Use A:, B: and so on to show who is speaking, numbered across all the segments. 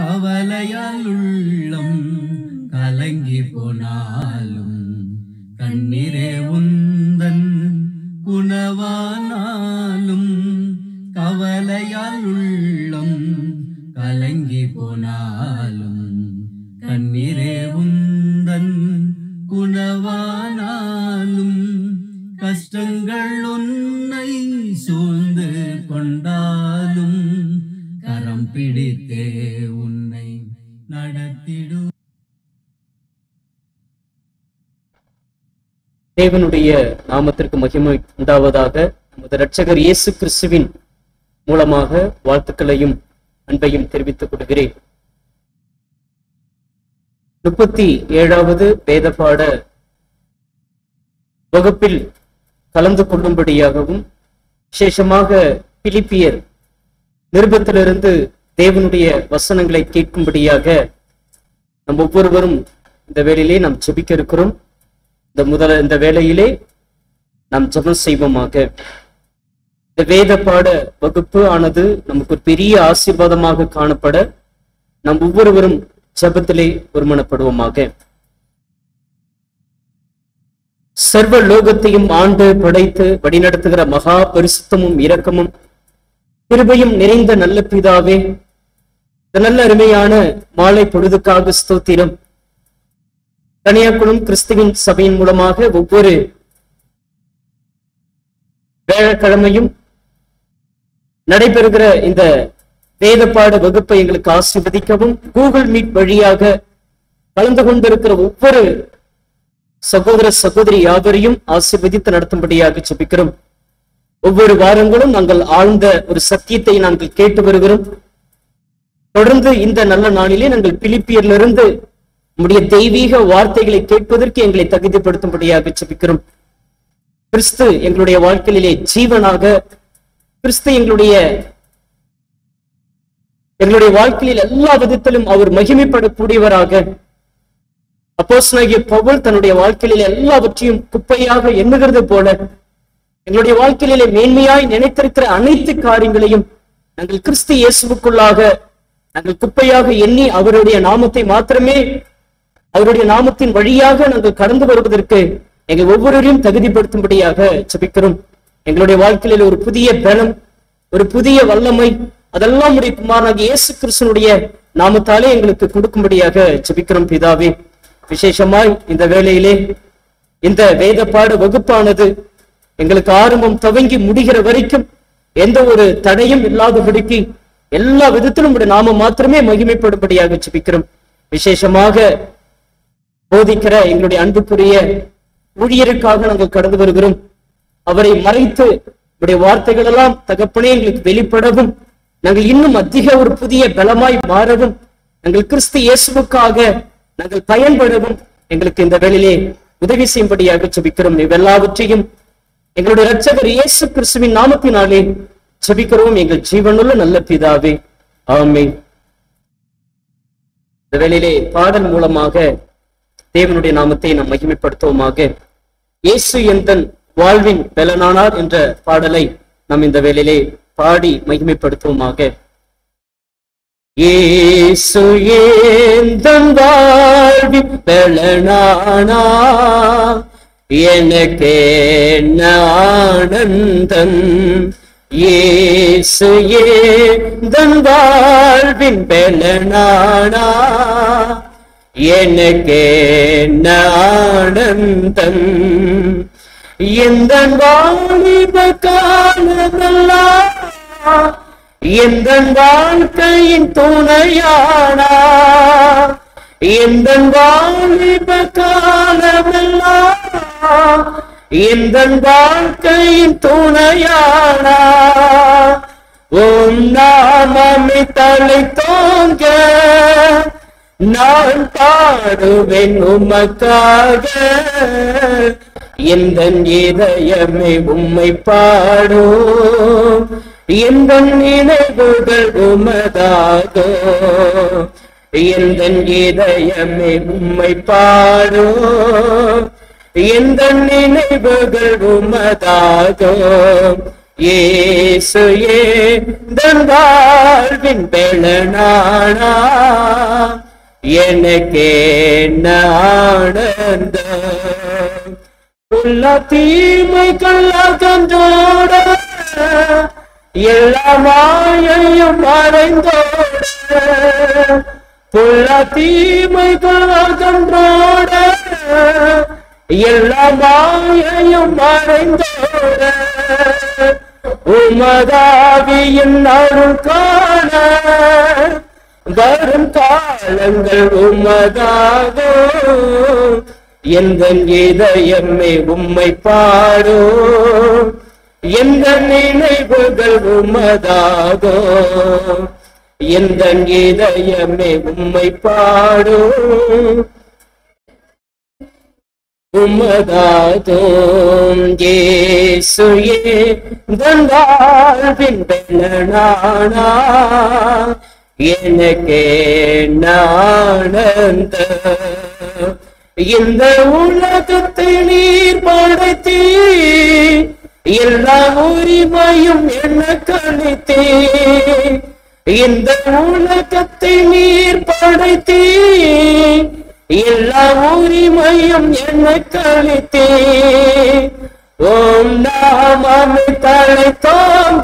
A: கவலையால் உள்ளம் கலங்கி போனாலும் கண்ணீரே உந்தன் குணவானாலும் கவலையால் உள்ளம் கலங்கி போனாலும் கண்ணீரே உந்தன் குணவானாலும் கஷ்டங்கள் உன்னை சூழ்ந்து கொண்டாலும் கரம் பிடித்தே உன்னை நடத்திடு
B: தேவனுடைய நாமத்திற்கு மகிமை உண்டாவதாக நமது இரட்சகர் இயேசு கிறிஸ்துவின் மூலமாக வாழ்த்துக்களையும் அன்பையும் தெரிவித்துக் கொள்கிறேன் முப்பத்தி ஏழாவது வேதபாட வகுப்பில் கலந்து கொள்ளும்படியாகவும் விசேஷமாக பிலிப்பியர் நிருபத்திலிருந்து தேவனுடைய வசனங்களை கேட்கும்படியாக நம் ஒவ்வொருவரும் இந்த வேளையிலே நாம் ஜெபிக்க இருக்கிறோம் இந்த முதல இந்த வேளையிலே நாம் ஜெபம் செய்வோமாக இந்த வேத பாட வகுப்பு ஆனது நமக்கு ஒரு பெரிய ஆசீர்வாதமாக காணப்பட நாம் ஒவ்வொருவரும் ஜெபத்திலே ஒருமனப்படுவோமாக சர்வ லோகத்தையும் ஆண்டு படைத்து வழிநடத்துகிற மகா பரிசுத்தமும் இரக்கமும் கிருபையும் நிறைந்த நல்ல பிதாவே இந்த நல்ல அருமையான மாலை பொழுதுக்காக ஸ்தோத்திரம் கன்னியாகுளம் கிறிஸ்துவின் சபையின் மூலமாக ஒவ்வொரு வேழக்கிழமையும் நடைபெறுகிற இந்த வேதப்பாடு வகுப்பை எங்களுக்கு ஆசீர்வதிக்கவும் கூகுள் மீட் வழியாக கலந்து கொண்டிருக்கிற ஒவ்வொரு சகோதர சகோதரி யாவரையும் ஆசீர்வதித்து நடத்தும்படியாக ஜெபிக்கிறோம் ஒவ்வொரு வாரங்களும் நாங்கள் ஆழ்ந்த ஒரு சத்தியத்தை நாங்கள் கேட்டு வருகிறோம் தொடர்ந்து இந்த நல்ல நாளிலே நாங்கள் பிலிப்பியரிலிருந்து நம்முடைய தெய்வீக வார்த்தைகளை கேட்பதற்கு எங்களை தகுதிப்படுத்தும்படியாக ஜெபிக்கிறோம் கிறிஸ்து எங்களுடைய வாழ்க்கையிலே ஜீவனாக கிறிஸ்து எங்களுடைய எங்களுடைய வாழ்க்கையில் எல்லா விதத்திலும் அவர் மகிமைப்படக்கூடியவராக அப்போஸ்தலனாகிய பவுல் தன்னுடைய வாழ்க்கையிலே எல்லாவற்றையும் குப்பையாக எண்ணுகிறது போல எங்களுடைய வாழ்க்கையிலே மேன்மையாய் நினைத்திருக்கிற அனைத்து காரியங்களையும் நாங்கள் கிறிஸ்து இயேசுவுக்குள்ளாக நாங்கள் குப்பையாக எண்ணி அவருடைய நாமத்தை மாத்திரமே அவருடைய நாமத்தின் வழியாக நாங்கள் கடந்து வருவதற்கு எங்கள் ஒவ்வொருவரையும் தகுதிப்படுத்தும்படியாக ஜெபிக்கிறோம் எங்களுடைய வாழ்க்கையில ஒரு புதிய பலம் ஒரு புதிய வல்லமை அதெல்லாம் உடைய குமாரனாகிய இயேசு கிறிஸ்தனுடைய நாமத்தாலே எங்களுக்கு கொடுக்கும்படியாக ஜெபிக்கிறோம் பிதாவே விசேஷமாய் இந்த வேளையிலே இந்த வேதப்பாடு வகுப்பானது எங்களுக்கு ஆரம்பம் துவங்கி முடிகிற வரைக்கும் எந்த ஒரு தடையும் இல்லாதபடிக்கு எல்லா விதத்திலும் உடைய நாம மாத்திரமே மகிமைப்படும்படியாக ஜெபிக்கிறோம் விசேஷமாக போதிக்கிற எங்களுடைய அன்புக்குரிய ஊழியருக்காக நாங்கள் கடந்து வருகிறோம் அவரை மறைத்து உடைய வார்த்தைகள் எல்லாம் தகப்பனே எங்களுக்கு வெளிப்படவும் நாங்கள் இன்னும் அதிக ஒரு புதிய பலமாய் மாறவும் நாங்கள் கிறிஸ்து இயேசுவுக்காக நாங்கள் பயன்படவும் எங்களுக்கு இந்த வேளையிலே உதவி செய்யும்படியாக ஜெபிக்கிறோம் இவ்வெல்லாவற்றையும் எங்களுடைய இரட்சகர் இயேசு கிறிஸ்துவின் நாமத்தினாலே ஜெபிக்கிறோம் எங்கள் ஜீவனுள்ள நல்ல பிதாவே ஆமென் இந்த வேளையிலே பாடல் மூலமாக தேவனுடைய நாமத்தை நாம் மகிமைப்படுத்துவோமாக இயேசு எந்தன் வாழ்வின் பலனானார் என்ற பாடலை நாம் இந்த வேளையிலே பாடி மகிமைப்படுத்துவோமாக இயேசு எந்தன் வாழ்வின் பலனானா எனக்கு என்ன ஆனந்தம் இயேசு எந்தன் வாழ்வின் பலனானா எனக்கு என்ன ஆனந்தம் எந்த வாலிப காலமெல்லாம் எந்த வாழ்க்கையின் துணையானா எந்த வாலிப காலமெல்லாம் எந்த வாழ்க்கையின் துணையானா உன் நாமமே தலை தோங்க நான் பாடுவேன் உமக்காக எந்த இதயமே உம்மை பாடும் எந்த நினைவுகள் உமதாக எந்த இதயமே உம்மை பாடும் எந்த நினைவுகள் உமதாக இயேசு ஏந்தன் வாழ்வின் பெலனானா எனக்கே ஆனந்தம் உள்ள தீமைகள் அகன்றோட எல்லா மாயையும் மறைந்தோட புள்ள தீமைகள் அகன்றோட எல்லா மாயையும் மறைந்தோட உமதாவியின் அருள் காண வரும் காலங்கள் உமதாகோ எந்த இதயமே உம்மை பாடோ எந்த நினைவுகள் உமதாகோ எந்த இதயமே உம்மை பாடோ உமதாதோம் இயேசுயே தந்தாழ்வின் பெலனானா எனக்கே நானந்த இந்த உலகத்தை நீர் படைத்தீ எல்லா உரிமையும் எனக்கு அளித்தே இந்த உலகத்தை நீர் படைத்தீ எல்லா உரிமையும் எனக்கு அளித்தே ஓம் நாமம் தலை தாங்க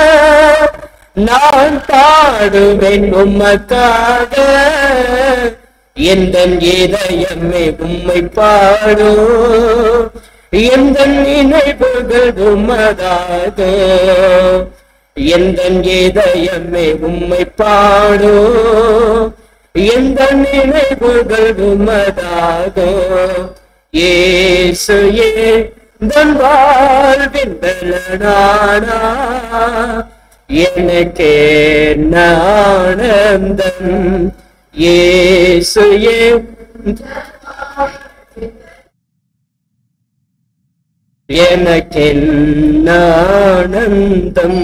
B: நான் பாடுவேன் உமக்காக எந்த இதயமே உம்மை பாடு எந்த நினைவுகள் உமதாக எந்த இதயமே உம்மை பாடு எந்த நினைவுகள் உமதாக இயேசு ஏந்தன் வாழ்வின் பலனானா எனக்கே ஆனந்தம் இயேசு ஏ எனக்கென்னானந்தம்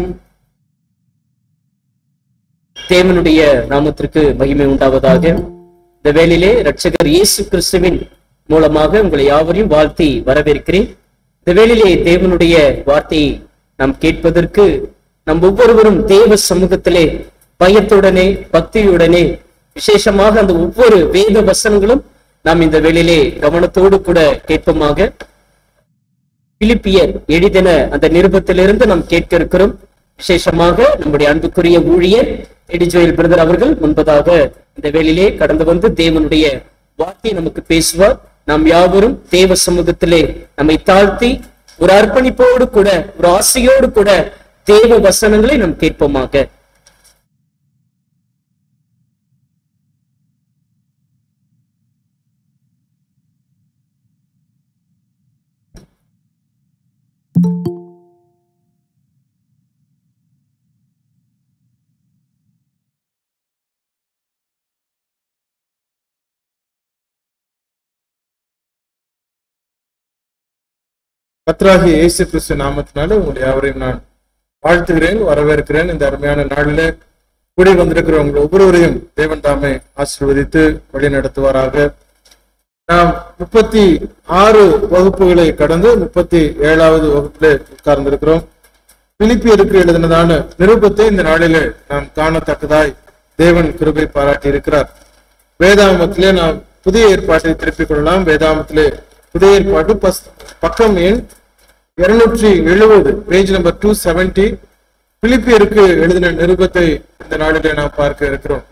B: தேவனுடைய நாமத்திற்கு மகிமை உண்டாவதாக இந்த வேளையிலே இரட்சகர் இயேசு கிறிஸ்துவின் மூலமாக உங்களை யாவரையும் வாழ்த்தி வரவேற்கிறேன் இந்த வேளையிலே தேவனுடைய வார்த்தையை நாம் கேட்பதற்கு நம் ஒவ்வொருவரும் தேவ சமூகத்திலே பயத்துடனே பக்தியுடனே விசேஷமாக அந்த ஒவ்வொரு வேத வசனங்களும் நாம் இந்த வேளையிலே கவனத்தோடு கூட கேட்போமாக பிலிப்பியர் எழுதின அந்த நிருபத்திலிருந்து நாம் கேட்க இருக்கிறோம் விசேஷமாக நம்முடைய அன்புக்குரிய ஊழியர் எடிஜோயல் பிரதர் அவர்கள் முன்பதாக இந்த வேளையிலே கடந்து வந்து தேவனுடைய வார்த்தையை நமக்கு பேசுவார் நாம் யாவரும் தேவ சமூகத்திலே நம்மை தாழ்த்தி ஒரு அர்ப்பணிப்போடு கூட ஒரு ஆசையோடு கூட தேவ வசனங்களை நாம் கேட்போமாக
C: கத்ராகிய இயேசு கிறிஸ்து நாமத்தினால உங்களை யாவரையும் நான் வாழ்த்துகிறேன் வரவேற்கிறேன் இந்த அருமையான நாளில கூடி வந்திருக்கிற உங்கள் ஒவ்வொருவரையும் தேவன் தாமே ஆசீர்வதித்து வழி நடத்துவாராக நாம் முப்பத்தி ஆறு வகுப்புகளை கடந்து முப்பத்தி ஏழாவது வகுப்பிலே உட்கார்ந்திருக்கிறோம் பிலிப்பியருக்கு எழுதினதான நிருபத்தை இந்த நாளிலே நாம் காணத்தக்கதாய் தேவன் கிருபை பாராட்டி இருக்கிறார் வேதாமத்திலே நாம் புதிய ஏற்பாட்டை திருப்பிக் கொள்ளலாம் வேதாமத்திலே புதிய ஏற்பாட்டு பஸ்- பக்கம் எண் இருநூற்றி எழுபது பேஜ் நம்பர் டூ செவன்டி பிலிப்பியருக்கு எழுதின நிருபத்தை இந்த நாளிலே நாம் பார்க்க இருக்கிறோம்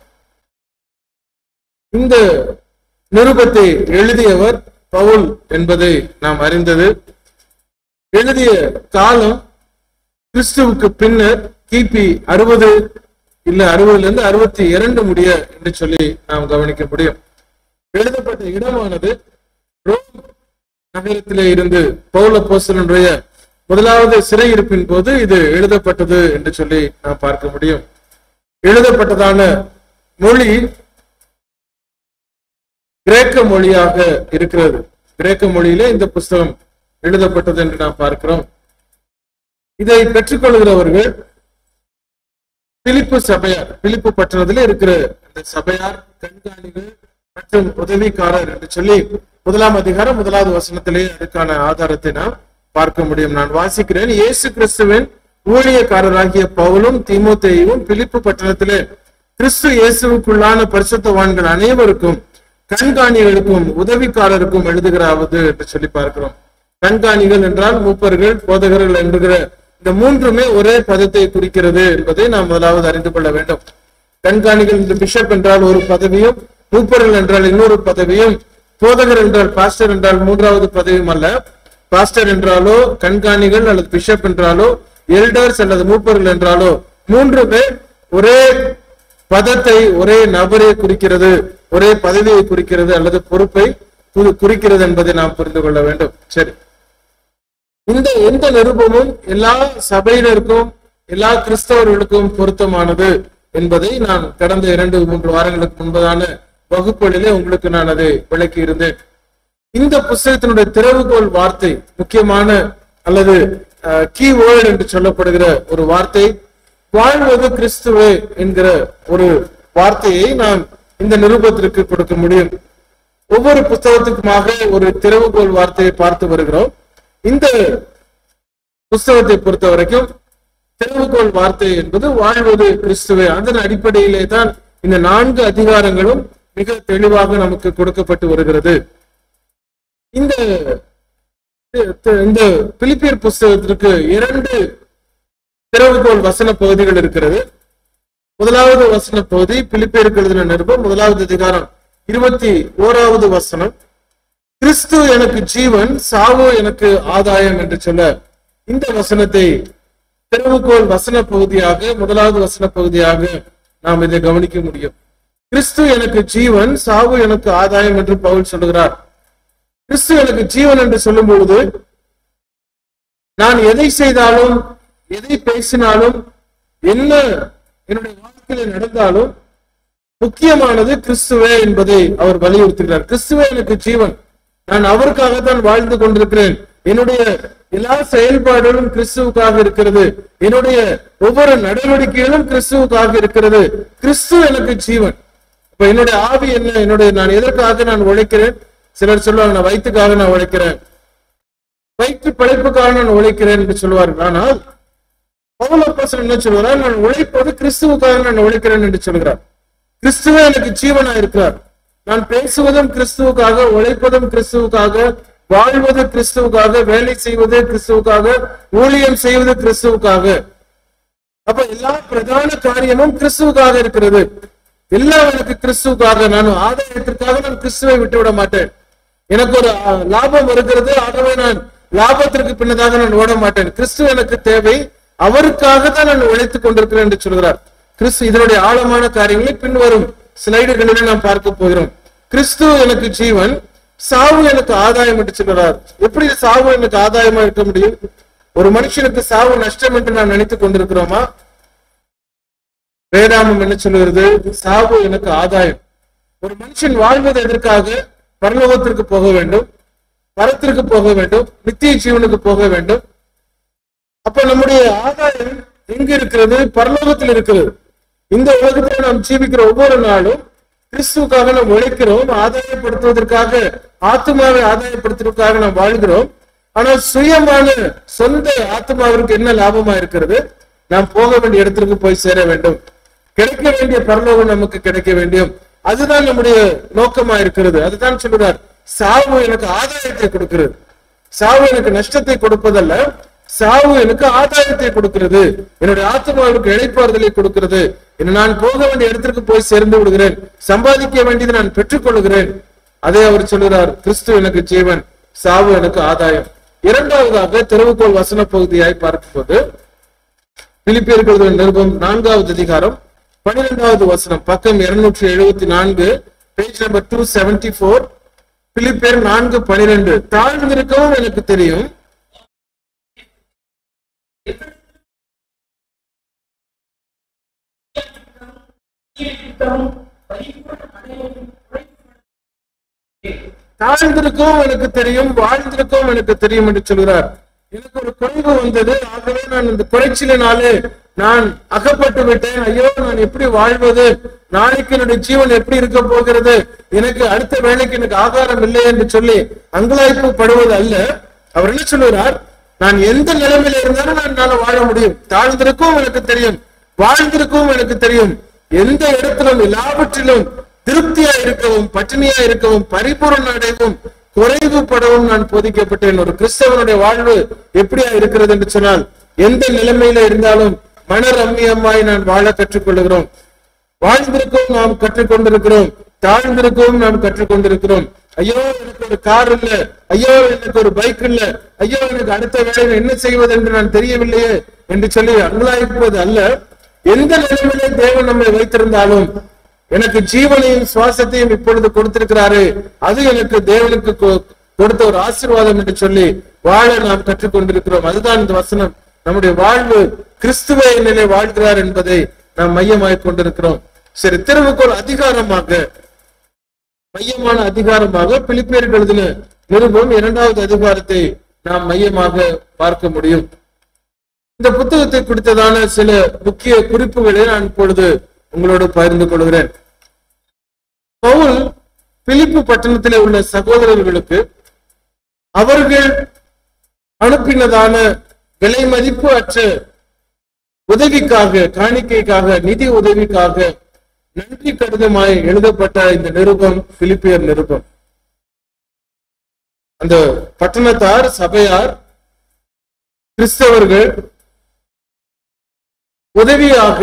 C: இந்த நிருபத்தை எழுதியவர் பவுல் என்பதை நாம் அறிந்தது எழுதிய காலம் கிறிஸ்துவுக்கு பின்னர் கிபி அறுபது இல்ல அறுபதுல இருந்து அறுபத்தி இரண்டு முடிய என்று சொல்லி நாம் கவனிக்க முடியும் எழுதப்பட்ட இடமானது ரோம் நகரத்திலே இருந்து பவுல போஸ்தலனுடைய முதலாவது சிறையிருப்பின் போது இது எழுதப்பட்டது என்று சொல்லி நாம் பார்க்க முடியும் எழுதப்பட்டதான மொழி கிரேக்க மொழியாக இருக்கிறது கிரேக்க மொழியிலே இந்த புஸ்தகம் எழுதப்பட்டது என்று நாம் பார்க்கிறோம் இதை பெற்றுக்கொள்கிறவர்கள் பிலிப்பு சபையார் பிலிப்பு பட்டணத்தில் இருக்கிற இந்த சபையார் கண்காணிகள் மற்றும் உதவிக்காரர் என்று சொல்லி முதலாம் அதிகாரம் முதலாவது வசனத்திலே அதுக்கான ஆதாரத்தை நாம் பார்க்க முடியும் நான் வாசிக்கிறேன் இயேசு கிறிஸ்துவின் ஊழியக்காரராகிய பவுலும் தீமோத்தேயும் பிலிப்பு பட்டணத்திலே கிறிஸ்து இயேசுவுக்குள்ளான பரிசுத்தவான்கள் அனைவருக்கும் கண்காணிகளுக்கும் உதவிக்காரருக்கும் எழுதுகிறாவது என்று சொல்லி பார்க்கிறோம் கண்காணிகள் என்றால் மூப்பர்கள் போதகர்கள் என்கிற இந்த மூன்றுமே ஒரே பதத்தை குறிக்கிறது என்பதை நாம் முதலாவது அறிந்து கொள்ள வேண்டும் கண்காணிகள் இந்த பிஷப் என்றால் ஒரு பதவியும் மூப்பர்கள் என்றால் இன்னொரு பதவியும் போதகர் என்றால் பாஸ்டர் என்றால் மூன்றாவது பதவியும் அல்ல பாஸ்டர் என்றாலோ கண்காணிகள் அல்லது பிஷப் என்றாலோ எல்டர்ஸ் அல்லது மூப்பர்கள் என்றாலோ மூன்றுமே ஒரே பதத்தை ஒரே நபரை குறிக்கிறது ஒரே பதவியை குறிக்கிறது அல்லது பொறுப்பை குறி- குறிக்கிறது என்பதை நாம் புரிந்து கொள்ள வேண்டும் சரி இந்த எந்த நிருபமும் எல்லா சபையினருக்கும் எல்லா கிறிஸ்தவர்களுக்கும் பொருத்தமானது என்பதை நான் கடந்த இரண்டு மூன்று வாரங்களுக்கு முன்பதான வகுப்புகளிலே உங்களுக்கு நான் அதை விளக்கி இருந்தேன் இந்த புஸ்தகத்தினுடைய திறவுகோல் வார்த்தை முக்கியமான அல்லது கீ வேர்டு என்று சொல்லப்படுகிற ஒரு வார்த்தை வாழ்வது கிறிஸ்துவே என்கிற ஒரு வார்த்தையை நாம் இந்த நிருபத்திற்கு கொடுக்க முடியும் ஒவ்வொரு புஸ்தகத்துக்குமாக ஒரு திறவுகோல் வார்த்தையை பார்த்து வருகிறோம் இந்த புஸ்தகத்தை பொறுத்த வரைக்கும் திறவுகோல் வார்த்தை என்பது வாழ்வது கிறிஸ்துவே அதன் அடிப்படையிலே தான் இந்த நான்கு அதிகாரங்களும் மிக தெளிவாக நமக்கு கொடுக்கப்பட்டு வருகிறது இந்த இந்த பிலிப்பியர் புஸ்தகத்திற்கு இரண்டு திறவுகோல் வசன பகுதிகள் இருக்கிறது முதலாவது வசன பகுதி பிலிப்பியருக்கு எழுதின நிருபம் முதலாவது அதிகாரம் இருபத்தி ஓராவது வசனம் கிறிஸ்து எனக்கு ஜீவன் சாவு எனக்கு ஆதாயம் என்று சொல்ல இந்த வசனத்தை திறவுகோல் வசன பகுதியாக முதலாவது வசன பகுதியாக நாம் இதை கவனிக்க முடியும் கிறிஸ்து எனக்கு ஜீவன் சாவு எனக்கு ஆதாயம் என்று பவுல் சொல்லுகிறார் கிறிஸ்து எனக்கு ஜீவன் என்று சொல்லும் பொழுது நான் எதை செய்தாலும் எதை பேசினாலும் என்ன என்னுடைய வாழ்க்கையில நடந்தாலும் முக்கியமானது கிறிஸ்துவே என்பதை அவர் வலியுறுத்துகிறார் கிறிஸ்துவே எனக்கு ஜீவன் நான் அவருக்காகத்தான் வாழ்ந்து கொண்டிருக்கிறேன் என்னுடைய எல்லா செயல்பாடுகளும் கிறிஸ்துவுக்காக இருக்கிறது என்னுடைய ஒவ்வொரு நடவடிக்கைகளும் கிறிஸ்துவுக்காக இருக்கிறது கிறிஸ்து எனக்கு ஜீவன் இப்ப என்னுடைய ஆவி என்ன என்னுடைய நான் எதற்காக நான் உழைக்கிறேன் சிலர் சொல்லுவாங்க நான் வயிற்றுக்காக நான் உழைக்கிறேன் வயிற்று பிழைப்புக்காக நான் உழைக்கிறேன் என்று சொல்லுவார்கள் ஆனால் பவுலப்பசன் என்ன சொல்கிறார் நான் உழைப்பது கிறிஸ்துவுக்காக நான் உழைக்கிறேன் என்று சொல்கிறார் கிறிஸ்துவே எனக்கு ஜீவனா இருக்கிறார் நான் பேசுவதும் கிறிஸ்துவுக்காக உழைப்பதும் கிறிஸ்துவுக்காக வாழ்வது கிறிஸ்துவுக்காக வேலை செய்வது கிறிஸ்துவுக்காக ஊழியம் செய்வது கிறிஸ்துவுக்காக அப்ப எல்லா பிரதான காரியமும் கிறிஸ்துவுக்காக இருக்கிறது எல்லாம் எனக்கு கிறிஸ்துவுக்காக நான் ஆதாயத்திற்காக நான் கிறிஸ்துவை விட்டு விட மாட்டேன் எனக்கு ஒரு அஹ், லாபம் வருகிறது ஆகவே நான் லாபத்திற்கு பின்னதாக நான் ஓட மாட்டேன் கிறிஸ்து எனக்கு தேவை அவருக்காக தான் நான் உழைத்துக் கொண்டிருக்கிறேன் என்று சொல்கிறார் கிறிஸ்து இதனுடைய ஆழமான காரியங்களை பின்வரும் ஸ்லைடுகளில் நாம் பார்க்க போகிறோம் கிறிஸ்து எனக்கு ஜீவன் சாவு எனக்கு ஆதாயம் என்று சொல்கிறார் எப்படி சாவு எனக்கு ஆதாயமா இருக்க முடியும் ஒரு மனுஷனுக்கு சாவு நஷ்டம் என்று நாம் நினைத்துக் கொண்டிருக்கிறோமா வேதாமம் என்ன சொல்லுகிறது சாவு எனக்கு ஆதாயம் ஒரு மனுஷன் வாழ்வது எதற்காக பரலோகத்திற்கு போக வேண்டும் பரத்திற்கு போக வேண்டும் நித்திய ஜீவனுக்கு போக வேண்டும் அப்ப நம்முடைய ஆதாயம் எங்க இருக்கிறது பரலோகத்தில் இருக்கிறது இந்த உலகத்தில் நாம் ஜீவிக்கிற ஒவ்வொரு நாளும் கிறிஸ்துவுக்காக நாம் உழைக்கிறோம் ஆதாயப்படுத்துவதற்காக ஆத்மாவை ஆதாயப்படுத்துவதற்காக நாம் வாழ்கிறோம் ஆனால் சுயமான சொந்த ஆத்மாவிற்கு என்ன லாபமா இருக்கிறது நாம் போக வேண்டிய இடத்திற்கு போய் சேர வேண்டும் கிடைக்க வேண்டிய பரலோகம் நமக்கு கிடைக்க வேண்டும் அதுதான் நம்முடைய நோக்கமா இருக்கிறது அதுதான் சொல்றார் சாவு எனக்கு ஆதாயத்தை கொடுக்கிறது சாவு எனக்கு நஷ்டத்தை கொடுப்பதல்ல சாவு எனக்கு ஆதாயத்தை கொடுக்கிறது என்னுடைய ஆத்மாவிற்கு இழைப்பாறுதலை கொடுக்கிறது என்ன நான் போக வேண்டிய இடத்திற்கு போய் சேர்ந்து விடுகிறேன் சம்பாதிக்க வேண்டியது நான் பெற்றுக்கொள்கிறேன் அதே அவர் சொல்லுகிறார் கிறிஸ்து எனக்கு ஜீவன் சாவு எனக்கு ஆதாயம் இரண்டாவதாக திறவுகோள் வசன பகுதியாய் பார்க்கும்போது பிலிப்பியர்கள் நிருபம் நான்காவது அதிகாரம் பன்னிரெண்டாவது வசனம் பக்கம் இருநூற்றி எழுபத்தி நான்கு page number two seventy four பிலிப்பியர் நான்கு பனிரெண்டு தாழ்ந்திருக்கவும் எனக்கு தெரியும் தாழ்ந்திருக்கவும் எனக்கு தெரியும் வாழ்ந்திருக்கவும் எனக்கு தெரியும் என்று சொல்கிறார் எனக்கு ஒரு குறைவு வந்தது ஆகவே நான் இந்த குறைச்சலினாலே நான் அகப்பட்டு விட்டேன் ஐயோ நான் எப்படி வாழ்வது நாளைக்கு என்னுடைய ஜீவன் எப்படி இருக்க போகிறது எனக்கு அடுத்த வேலைக்கு எனக்கு ஆகாரம் இல்லை என்று சொல்லி அங்கலாய்ப்பு படுவது அல்ல அவர் என்ன சொல்லுகிறார் நான் எந்த நிலைமையில இருந்தாலும் நான் என்னால வாழ முடியும் தாழ்ந்திருக்கவும் எனக்கு தெரியும் வாழ்ந்திருக்கவும் எனக்கு தெரியும் எந்த இடத்திலும் எல்லாவற்றிலும் திருப்தியா இருக்கவும் பட்டினியா இருக்கவும் பரிபூரண அடையவும் குறைவுபடவும் நான் போதிக்கப்பட்டேன் ஒரு கிறிஸ்தவனுடைய வாழ்வு எப்படியா இருக்கிறது என்று சொன்னால் எந்த நிலைமையில இருந்தாலும் மன ரம்மியமாய் நான் வாழ கற்றுக்கொள்கிறோம் வாழ்ந்திருக்கவும் நாம் கற்றுக்கொண்டிருக்கிறோம் தாழ்ந்திருக்கவும் நாம் கற்றுக்கொண்டிருக்கிறோம் ஐயோ எனக்கு ஒரு கார் இல்ல ஐயோ எனக்கு ஒரு பைக் இல்ல ஐயோ எனக்கு அடுத்த வேலையில் என்ன செய்வது என்று நான் தெரியவில்லையே என்று சொல்லி அங்கலாய்ப்பது அல்ல எந்த நிலைமையிலே தேவன் நம்மை வைத்திருந்தாலும் எனக்கு ஜீவனையும் சுவாசத்தையும் இப்பொழுது கொடுத்திருக்கிறாரு அது எனக்கு தேவனுக்கு கொ- கொடுத்த ஒரு ஆசீர்வாதம் என்று சொல்லி வாழ நாம் கற்றுக்கொண்டிருக்கிறோம் அதுதான் இந்த வசனம் நம்முடைய வாழ்வு கிறிஸ்துவ நிலை வாழ்கிறார் என்பதை நாம் மையமாய் கொண்டிருக்கிறோம் சரி திருவுக்குள் அதிகாரமாக மையமான அதிகாரமாக பிலிப்பியர்கள் எழுதின நிருபம் இரண்டாவது அதிகாரத்தை நாம் மையமாக பார்க்க முடியும் இந்த புத்தகத்தை குறித்ததான சில முக்கிய குறிப்புகளை நான் இப்பொழுது உங்களோடு பகிர்ந்து கொள்கிறேன் பவுல் பிலிப்பு பட்டணத்திலே உள்ள சகோதரர்களுக்கு அவர்கள் அனுப்பினதான விலை மதிப்பு அற்ற உதவிக்காக காணிக்கைக்காக நிதி உதவிக்காக நன்றி கடிதமாய் எழுதப்பட்ட இந்த நிருபம் பிலிப்பியர் நிருபம் அந்த பட்டணத்தார் சபையார் கிறிஸ்தவர்கள் உதவியாக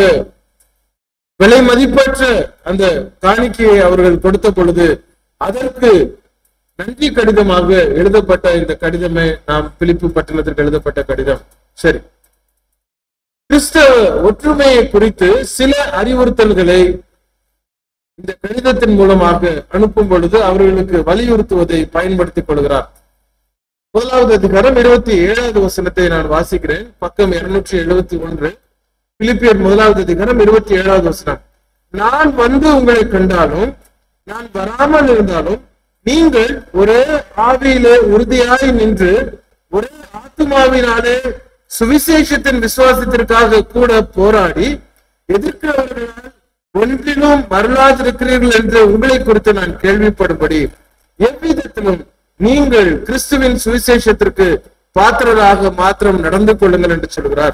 C: விலை மதிப்பற்ற அந்த காணிக்கையை அவர்கள் கொடுத்த பொழுது அதற்கு நன்றி கடிதமாக எழுதப்பட்ட இந்த கடிதமே நாம் பிலிப்பு பட்டணத்திற்கு எழுதப்பட்ட கடிதம் சரி கிறிஸ்தவ ஒற்றுமையை குறித்து சில அறிவுறுத்தல்களை இந்த கடிதத்தின் மூலமாக அனுப்பும் பொழுது அவர்களுக்கு வலியுறுத்துவதை பயன்படுத்திக் கொள்கிறார் முதலாவது அதிகாரம் இருபத்தி ஏழாவது வசனத்தை நான் வாசிக்கிறேன் பக்கம் இருநூற்றி எழுபத்தி ஒன்று பிலிப்பியர் முதலாவது அதிகாரம் இருபத்தி ஏழாவது வசனம் நான் வந்து உங்களை கண்டாலும் நான் வராமல் இருந்தாலும் நீங்கள் ஒரே ஆவியிலே உறுதியாய் நின்று ஒரே ஆத்மாவினாலே சுவிசேஷத்தின் விசுவாசத்திற்காக கூட போராடி எதிர்க்கிறவர்களால் ஒன்றிலும் வரலாதிருக்கிறீர்கள் என்று உங்களை குறித்து நான் கேள்விப்படும்படி எவ்விதத்திலும் நீங்கள் கிறிஸ்துவின் சுவிசேஷத்திற்கு பாத்திரராக மாத்திரம் நடந்து கொள்ளுங்கள் என்று சொல்கிறார்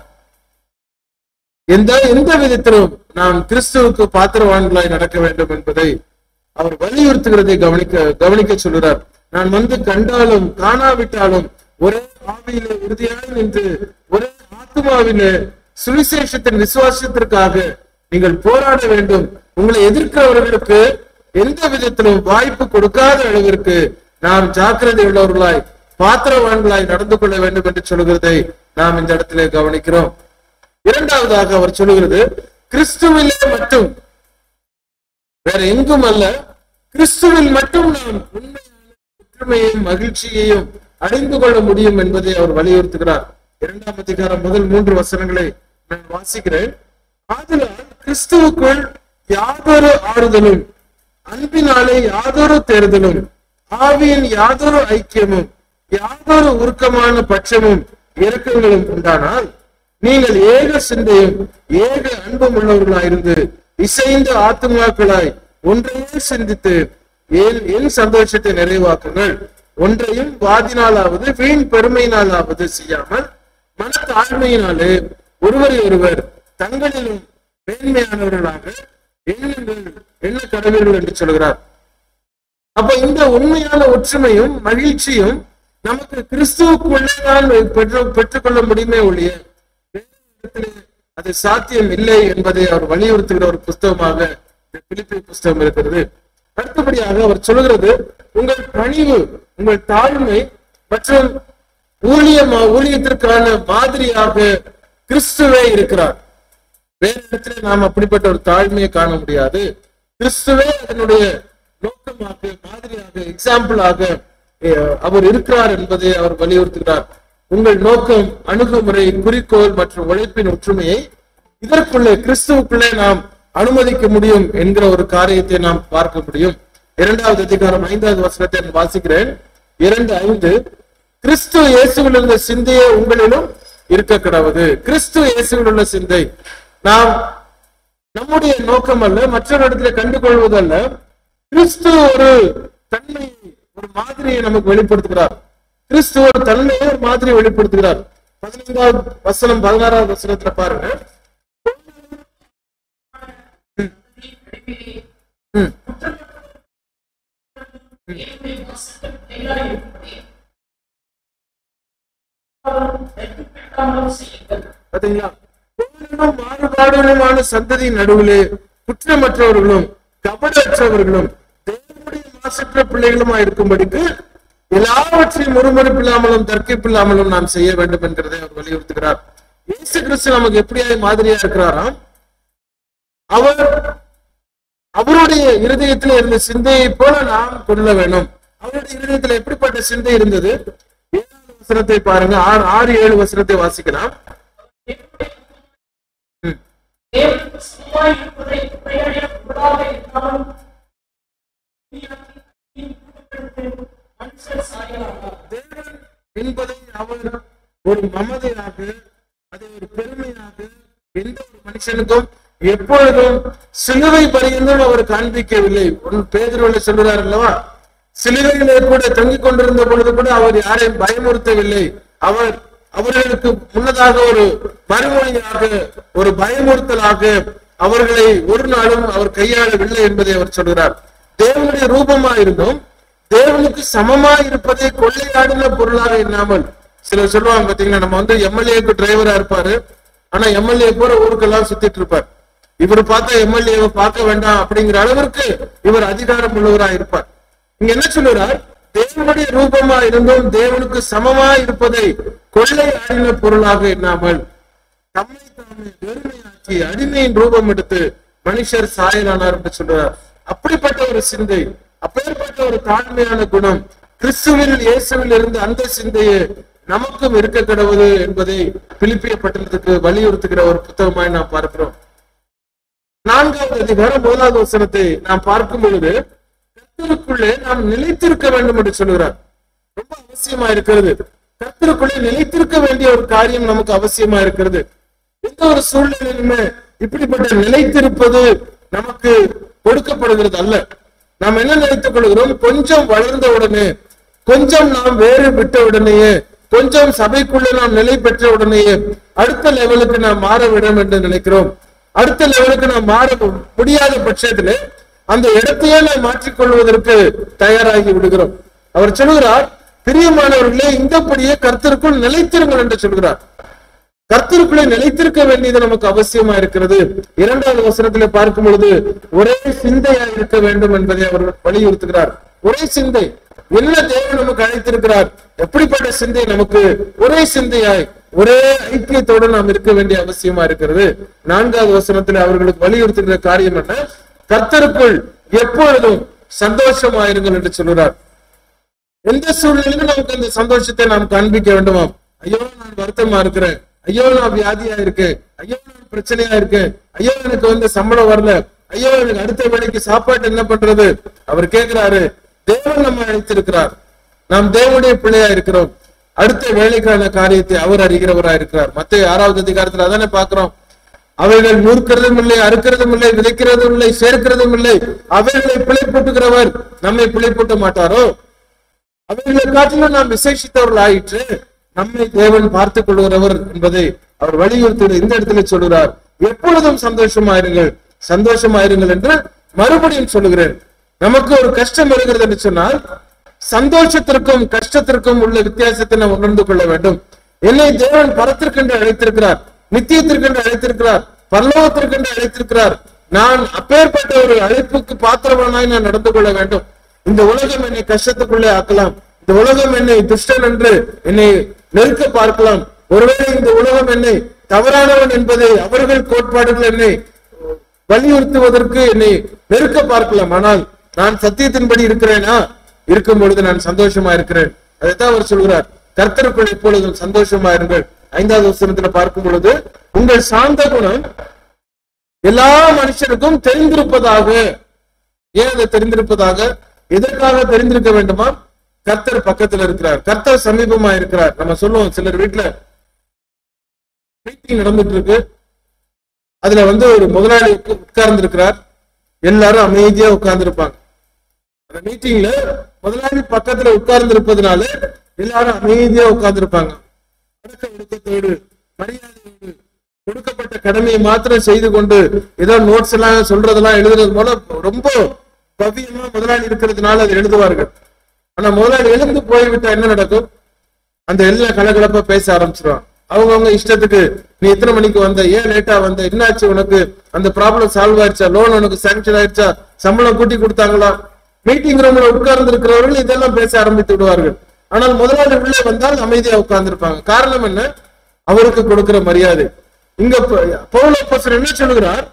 C: எந்த எந்த விதத்திலும் நாம் கிறிஸ்துவுக்கு பாத்திரவான்களாய் நடக்க வேண்டும் என்பதை அவர் வலியுறுத்துகிறதை கவனிக்க கவனிக்க சொல்கிறார் நான் வந்து கண்டாலும் காணாவிட்டாலும் ஒரே ஆவியிலே உறுதியாக நின்று ஒரே ஆத்மாவிலே சுவிசேஷத்தின் விசுவாசத்திற்காக நீங்கள் போராட வேண்டும் உங்களை எதிர்க்கிறவர்களுக்கு எந்த விதத்திலும் வாய்ப்பு கொடுக்காத அளவிற்கு நாம் ஜாக்கிரதை உள்ளவர்களாய் பாத்திரவான்களாய் நடந்து கொள்ள வேண்டும் என்று சொல்கிறதை நாம் இந்த இடத்திலே கவனிக்கிறோம் இரண்டாவதாக அவர் சொல்லுகிறது கிறிஸ்துவிலே மட்டும் வேற எங்கும் அல்ல கிறிஸ்துவில் மட்டும் நாம் உண்மையான ஒற்றுமையையும் மகிழ்ச்சியையும் அடைந்து கொள்ள முடியும் என்பதை அவர் வலியுறுத்துகிறார் இரண்டாம் அதிகாரம் முதல் மூன்று வசனங்களை நான் வாசிக்கிறேன் ஆதலால் கிறிஸ்துவுக்குள் யாதொரு ஆறுதலும் அன்பினாலே யாதொரு தேர்தலும் ஆவியின் யாதொரு ஐக்கியமும் யாதொரு உருக்கமான பட்சமும் இறக்கங்களும் உண்டானால் நீங்கள் ஏக சிந்தையும் ஏக அன்பும் உள்ளவர்களாயிருந்து இசைந்த ஆத்துமாக்களாய் ஒன்றையே சிந்தித்து என் என் சந்தோஷத்தை நிறைவாக்குங்கள் ஒன்றையும் வாதினாலாவது வீண் பெருமையினாலாவது செய்யாமல் மன தாழ்மையினாலே ஒருவரை ஒருவர் தங்களிலும் மேன்மையானவர்களாக எண்ணுங்கள் எண்ண கடவீர்கள் என்று சொல்கிறார் அப்ப இந்த உண்மையான ஒற்றுமையும் மகிழ்ச்சியும் நமக்கு கிறிஸ்துவுக்குள்ளேதான் பெற்று பெற்றுக்கொள்ள முடியுமே ஒழிய வேறு இடத்திலே அது சாத்தியம் இல்லை என்பதை அவர் வலியுறுத்துகிற ஒரு புஸ்தகமாக இந்த பிலிப்பி புஸ்தகம் இருக்கிறது அடுத்தபடியாக அவர் சொல்கிறது உங்கள் பணிவு உங்கள் தாழ்மை மற்றும் ஊழியமா ஊழியத்திற்கான மாதிரியாக கிறிஸ்துவே இருக்கிறார் வேறு இடத்துல நாம் அப்படிப்பட்ட ஒரு தாழ்மையை காண முடியாது கிறிஸ்துவே அதனுடைய நோக்கமாக மாதிரியாக எக்ஸாம்பிளாக அஹ், அவர் இருக்கிறார் என்பதை அவர் வலியுறுத்துகிறார் உங்கள் நோக்கம் அணுகுமுறை குறிக்கோள் மற்றும் உழைப்பின் ஒற்றுமையை இதற்குள்ளே கிறிஸ்துவுக்குள்ளே நாம் அனுமதிக்க முடியும் என்கிற ஒரு காரியத்தை நாம் பார்க்க முடியும் இரண்டாவது அதிகாரம் ஐந்தாவது வசனத்தை நான் வாசிக்கிறேன் இரண்டு ஐந்து கிறிஸ்து இயேசுவில் இருந்த சிந்தையே உங்களிலும் இருக்க கிடவது கிறிஸ்து இயேசுவில் உள்ள சிந்தை நாம் நம்முடைய நோக்கம் அல்ல மற்றவரிடத்துல கண்டுகொள்வதல்ல கிறிஸ்து ஒரு தன்மையை ஒரு மாதிரியை நமக்கு வெளிப்படுத்துகிறார் கிறிஸ்து ஒரு தன்மையை ஒரு மாதிரியை வெளிப்படுத்துகிறார் பதினைந்தாவது வசனம் பதினாறாவது வசனத்துல பாருங்க ம். ம். பாத்தீங்களா கோவிலும் மாறுபாடுகளுமான சந்ததியின் நடுவிலே குற்றமற்றவர்களும் கபடற்றவர்களும் தேவனுடைய மாசற்ற பிள்ளைகளுமா இருக்கும்படிக்கு எல்லாவற்றையும் முறுமுறுப்பில்லாமலும் தர்க்கிப்பில்லாமலும் நாம் செய்ய வேண்டும் என்கிறதை அவர் வலியுறுத்துகிறார் இயேசு கிறிஸ்து நமக்கு எப்படியாய் மாதிரியா இருக்கிறாராம் அவர் அவருடைய இருதயத்தில் இருந்த சிந்தையை போல நாம் கொள்ள வேணும் அவருடைய இருதயத்தில் எப்படிப்பட்ட சிந்தை இருந்தது ஏழாவது வசனத்தை பாருங்க ஆறு ஆறு ஏழு வசனத்தை வாசிக்கலாம் ம்.
D: தேவனுக்கு சும்மாய் இருப்பதை குறையாட கூடாத இருந்தாலும் மனுஷர் சாயலானார்
C: தேவன் என்பதை அவர் ஒரு மமதையாக அதை ஒரு பெருமையாக எந்த ஒரு மனுஷனுக்கும் எப்பொழுதும் சிலுவை பரியந்தும் அவர் காண்பிக்கவில்லை ஒன் பேதுருவில சொல்கிறார் அல்லவா சிலுவையிலே கூட தொங்கிக் கொண்டிருந்த பொழுது கூட அவர் யாரையும் பயமுறுத்தவில்லை அவர் அவர்களுக்கு முன்னதாக ஒரு மறுமொழியாக ஒரு பயமுறுத்தலாக அவர்களை ஒரு நாளும் அவர் கையாளவில்லை என்பதை அவர் சொல்கிறார் தேவனுடைய ரூபமா இருந்தும் தேவனுக்கு சமமா இருப்பதை கொள்ளையாடின பொருளாக எண்ணாமல் சிலர் சொல்லுவாங்க பாத்தீங்கன்னா நம்ம வந்து எம்எல்ஏக்கு டிரைவரா இருப்பாரு ஆனா எம்எல்ஏ போற ஊருக்கெல்லாம் சுத்திட்டு இருப்பார் இவர் பார்த்தா எம்எல்ஏவை பார்க்க வேண்டாம் அப்படிங்கிற அளவிற்கு இவர் அதிகாரம் உள்ளவரா இருப்பார் இங்க என்ன சொல்லுறார் தேவனுடைய ரூபமா இருந்தும் தேவனுக்கு சமமா இருப்பதை கொள்ளையாடின பொருளாக எண்ணாமல் தம்மை தாமே வெறுமையாக்கி அடிமையின் ரூபம் எடுத்து மனுஷர் சாயலானார் என்று சொல்றார் அப்படிப்பட்ட ஒரு சிந்தை அப்பேற்பட்ட ஒரு தாழ்மையான குணம் கிறிஸ்துவில் இயேசுவில் இருந்த அந்த சிந்தையே நமக்கும் இருக்க கிடவது என்பதை பிலிப்பிய பட்டணத்துக்கு வலியுறுத்துகிற ஒரு புத்தகமாய் நாம் பார்க்கிறோம் நான்காவது அதிகாரம் முதலாவது வசனத்தை நாம் பார்க்கும் பொழுது கர்த்தருக்குள்ளே நாம் நிலைத்திருக்க வேண்டும் என்று சொல்கிறார் ரொம்ப அவசியமா இருக்கிறது கர்த்தருக்குள்ளே நிலைத்திருக்க வேண்டிய ஒரு காரியம் நமக்கு அவசியமா இருக்கிறது எந்த ஒரு சூழ்நிலையிலுமே இப்படிப்பட்ட நிலைத்திருப்பது நமக்கு கொடுக்கப்படுகிறது அல்ல நாம் என்ன நினைத்துக் கொள்கிறோம் கொஞ்சம் வளர்ந்த உடனே கொஞ்சம் நாம் வேறு விட்ட உடனேயே கொஞ்சம் சபைக்குள்ள நாம் நிலை பெற்ற உடனேயே அடுத்த லெவலுக்கு நாம் மாற வேண்டும் என்று நினைக்கிறோம் அடுத்த லெவலுக்கு நாம் மாற முடியாத பட்சத்திலே அந்த இடத்தையே நாம் மாற்றிக்கொள்வதற்கு தயாராகி விடுகிறோம் அவர் சொல்கிறார் பிரியமானவர்களே இந்தபடியே கர்த்தருக்குள் நிலைத்திருங்கள் என்று சொல்கிறார் கர்த்தருக்குள்ளே நிலைத்திருக்க வேண்டியது நமக்கு அவசியமா இருக்கிறது இரண்டாவது வசனத்திலே பார்க்கும் பொழுது ஒரே சிந்தையா இருக்க வேண்டும் என்பதை அவர் வலியுறுத்துகிறார் ஒரே சிந்தை என்ன தேவன் நமக்கு அழைத்திருக்கிறார் எப்படிப்பட்ட சிந்தை நமக்கு ஒரே சிந்தையாய் ஒரே ஐக்கியத்தோடு நாம் இருக்க வேண்டிய அவசியமா இருக்கிறது நான்காவது வசனத்தில் அவர்களுக்கு வலியுறுத்துகிற காரியம் என்ன கர்த்தருக்குள் எப்பொழுதும் சந்தோஷமாயிருங்கள் என்று சொல்கிறார் எந்த சூழ்நிலையிலும் நமக்கு அந்த சந்தோஷத்தை நாம் காண்பிக்க வேண்டுமாம் ஐயோ நான் வருத்தமா இருக்கிறேன் ஐயோ நான் வியாதியா இருக்கேன் ஐயோ நான் பிரச்சனையா இருக்கேன் ஐயோ எனக்கு வந்து சம்பளம் வரல ஐயோ எனக்கு அடுத்த வேலைக்கு சாப்பாட்டு என்ன பண்றது அவர் கேட்கிறாரு தேவன் நம்ம அழைத்திருக்கிறார் நாம் தேவனுடைய பிள்ளையா இருக்கிறோம் அடுத்த வேலைக்கான காரியத்தை அவர் அறிகிறவரா இருக்கிறார் மத்த ஆறாவது அதிகாரத்துல அதானே பாக்குறோம் அவைகள் நூற்கிறதும் இல்லை அறுக்கிறதும் இல்லை விதைக்கிறதும் இல்லை சேர்க்கிறதும் இல்லை அவைகளை பிழைப்பூட்டுகிறவர் நம்மை பிழைப்பூட்ட மாட்டாரோ அவைகளை காட்டிலும் நாம் விசேஷித்தவர்கள் ஆயிற்று நம்மை தேவன் பார்த்துக் கொள்கிறவர் என்பதை அவர் வலியுறுத்தி இந்த இடத்துல சொல்கிறார் எப்பொழுதும் சந்தோஷமாயிருங்கள் சந்தோஷமாயிருங்கள் என்று மறுபடியும் சொல்லுகிறேன் நமக்கு ஒரு கஷ்டம் வருகிறது என்று சொன்னால் சந்தோஷத்திற்கும் கஷ்டத்திற்கும் உள்ள வித்தியாசத்தை நாம் உணர்ந்து கொள்ள வேண்டும் என்னை தேவன் பரத்திற்கென்று அழைத்திருக்கிறார் நித்தியத்திற்கென்று அழைத்திருக்கிறார் பரலோகத்திற்கென்று அழைத்திருக்கிறார் நான் அப்பேற்பட்ட ஒரு அழைப்புக்கு பாத்திரவனாய் நான் நடந்து கொள்ள வேண்டும் இந்த உலகம் என்னை கஷ்டத்துக்குள்ளே ஆக்கலாம் இந்த உலகம் என்னை துஷ்டன் என்று என்னை நெருக்க பார்க்கலாம் ஒருவேளை இந்த உலகம் என்னை தவறானவன் என்பதை அவர்கள் கோட்பாடுகள் என்னை வலியுறுத்துவதற்கு என்னை நெருக்க பார்க்கலாம் ஆனால் நான் சத்தியத்தின்படி இருக்கிறேனா இருக்கும் பொழுது நான் சந்தோஷமா இருக்கிறேன் அதைத்தான் அவர் சொல்கிறார் கர்த்தருக்குள் எப்பொழுதும் சந்தோஷமா இருங்கள் ஐந்தாவது வசனத்துல பார்க்கும் பொழுது உங்கள் சாந்த குணம் எல்லா மனுஷருக்கும் தெரிந்திருப்பதாக ஏன் அதை தெரிந்திருப்பதாக எதற்காக தெரிந்திருக்க வேண்டுமா கர்த்தர் பக்கத்துல இருக்கிறார் கர்த்தர் சமீபமா இருக்கிறார் நம்ம சொல்லுவோம் சிலர் வீட்டுல மீட்டிங் நடந்துட்டு இருக்கு அதுல வந்து ஒரு முதலாளி உட்கார்ந்து இருக்கிறார் எல்லாரும் அமைதியா உட்கார்ந்து இருப்பாங்க அந்த மீட்டிங்ல முதலாளி பக்கத்துல உட்கார்ந்து இருப்பதனால எல்லாரும் அமைதியா உட்கார்ந்து இருப்பாங்க அடக்க ஒடுக்கத்தோடு மரியாதையோடு கொடுக்கப்பட்ட கடமையை மாத்திரம் செய்து கொண்டு ஏதோ நோட்ஸ் எல்லாம் சொல்றதெல்லாம் எழுதுறது போல ரொம்ப பவ்யமா முதலாளி இருக்கிறதுனால அதை எழுதுவார்கள் ஆனா முதலாளி எழுந்து போய்விட்டா என்ன நடக்கும் அந்த எல்லாம் கலகலப்பா பேச ஆரம்பிச்சிருவாங்க அவங்கவங்க இஷ்டத்துக்கு நீ எத்தனை மணிக்கு வந்த ஏன் லேட்டா வந்த என்னாச்சு உனக்கு அந்த ப்ராப்ளம் சால்வ் ஆயிருச்சா லோன் உனக்கு சாங்ஷன் ஆயிருச்சா சம்பளம் கூட்டி கொடுத்தாங்களா மீட்டிங் ரூம்ல உட்கார்ந்து இருக்கிறவர்கள் இதெல்லாம் பேச ஆரம்பித்து விடுவார்கள் ஆனால் முதலாளி உள்ளே வந்தால் அமைதியா உட்கார்ந்து இருப்பாங்க காரணம் என்ன அவருக்கு கொடுக்கிற மரியாதை இங்க பவுல் அப்போஸ்தலர் என்ன சொல்லுகிறார்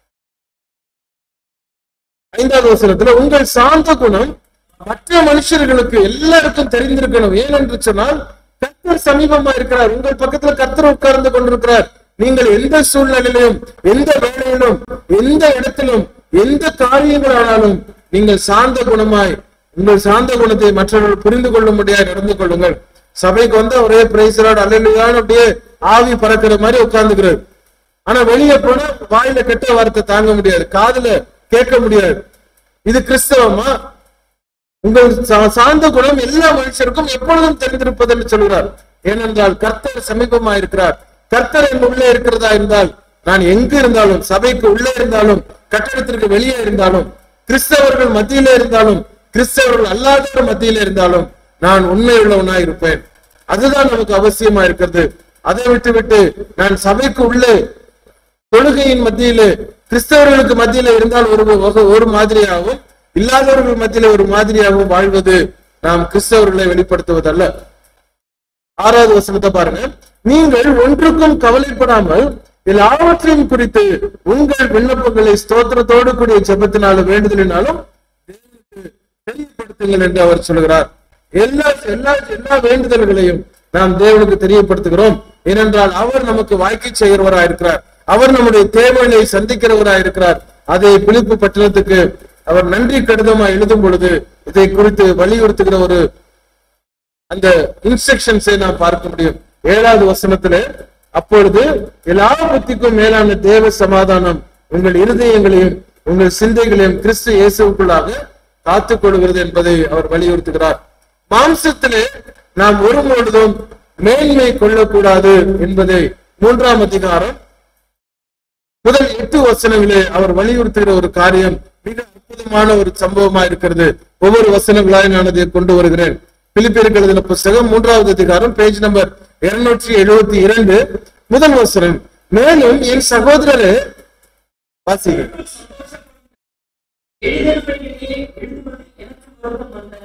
C: ஐந்தாவது வசனத்துல உங்கள் சாந்த குணம் மற்ற மனுஷர்களுக்கு எல்லாருக்கும் தெரிந்திருக்கணும் ஏனென்று சொன்னால் கர்த்தர் சமீபமா இருக்கிறார் உங்கள் பக்கத்துல கர்த்தர் உட்கார்ந்து கொண்டிருக்கிறார் நீங்கள் எந்த சூழ்நிலையிலும் எந்த வேலையிலும் எந்த இடத்திலும் எந்த காரியங்களானாலும் நீங்கள் சாந்த குணமாய் உங்கள் சாந்த குணத்தை மற்றவர்கள் புரிந்து கொள்ளும்படியாக நடந்து கொள்ளுங்கள் சபைக்கு வந்து ஒரே பிரைசராட் அல்லையான்னு அப்படியே ஆவி பறக்கிற மாதிரி உட்கார்ந்துக்கிறது ஆனா வெளியே போனா வாயில கெட்ட வார்த்தை தாங்க முடியாது காதுல கேட்க முடியாது இது கிறிஸ்தவமா உங்கள் சா- சாந்த குணம் எல்லா மனுஷருக்கும் எப்பொழுதும் தெரிந்திருப்பது என்று சொல்கிறார் ஏனென்றால் கர்த்தர் சமீபமா இருக்கிறார் கர்த்தர் என் உள்ளே இருக்கிறதா இருந்தால் நான் எங்கு இருந்தாலும் சபைக்கு உள்ளே இருந்தாலும் கட்டடத்திற்கு வெளியே இருந்தாலும் கிறிஸ்தவர்கள் மத்தியிலே இருந்தாலும் கிறிஸ்தவர்கள் அல்லாதவர் மத்தியிலே இருந்தாலும் நான் உண்மை உள்ளவனாய் இருப்பேன் அதுதான் நமக்கு அவசியமா இருக்கிறது அதை விட்டு விட்டு நான் சபைக்கு உள்ளே தொழுகையின் மத்தியிலே கிறிஸ்தவர்களுக்கு மத்தியில இருந்தால் ஒரு வகை- ஒரு மாதிரியாகவும் இல்லாதவர்கள் மத்தியில ஒரு மாதிரியாகவும் வாழ்வது நாம் கிறிஸ்தவர்களை வெளிப்படுத்துவதல்ல ஆறாவது வசனத்தை பாருங்க நீங்கள் ஒன்றுக்கும் கவலைப்படாமல் எல்லாவற்றையும் குறித்து உங்கள் விண்ணப்பங்களை ஸ்தோத்திரத்தோடு கூடிய ஜெபத்தினாலும் வேண்டுதலினாலும் தேவனுக்கு தெரியப்படுத்துங்கள் என்று அவர் சொல்கிறார் எல்லா எல்லா எல்லா வேண்டுதல்களையும் நாம் தேவனுக்கு தெரியப்படுத்துகிறோம் ஏனென்றால் அவர் நமக்கு வாய்க்கை செய்கிறவராய் இருக்கிறார் அவர் நம்முடைய தேவைகளை சந்திக்கிறவராய் இருக்கிறார் அதை பிலிப்பு பட்டணத்துக்கு அவர் நன்றி கடிதமா எழுதும் பொழுது இதை குறித்து வலியுறுத்துகிற ஒரு அந்த இன்ஸ்ட்ரக்ஷன்ஸை நாம் பார்க்க முடியும் ஏழாவது வசனத்துல அப்பொழுது எல்லா புத்திக்கும் மேலான தேவ சமாதானம் உங்கள் இருதயங்களையும் உங்கள் சிந்தைகளையும் கிறிஸ்து இயேசுக்குள்ளாக காத்துக் கொள்கிறது என்பதை அவர் வலியுறுத்துகிறார் மாம்சத்திலே நாம் ஒருபொழுதும் மேன்மை கொள்ளக்கூடாது என்பதை மூன்றாம் அதிகாரம் முதல் எட்டு வசனங்களே அவர் வலியுறுத்துகிற ஒரு காரியம் மிக அற்புதமான ஒரு சம்பவமா இருக்கிறது ஒவ்வொரு வசனங்களாய் நான் அதை கொண்டு வருகிறேன் பிலிப்பியருக்கு எழுதின புஸ்தகம் மூன்றாவது அதிகாரம் பேஜ் நம்பர் இருநூற்றி எழுபத்தி இரண்டு முதல் வசனம் மேலும் என் சகோதரரே வாசிங்க
D: எழுதப்பட்டிருக்கிறே எழுதுவது எனக்கு வருத்தம் அல்ல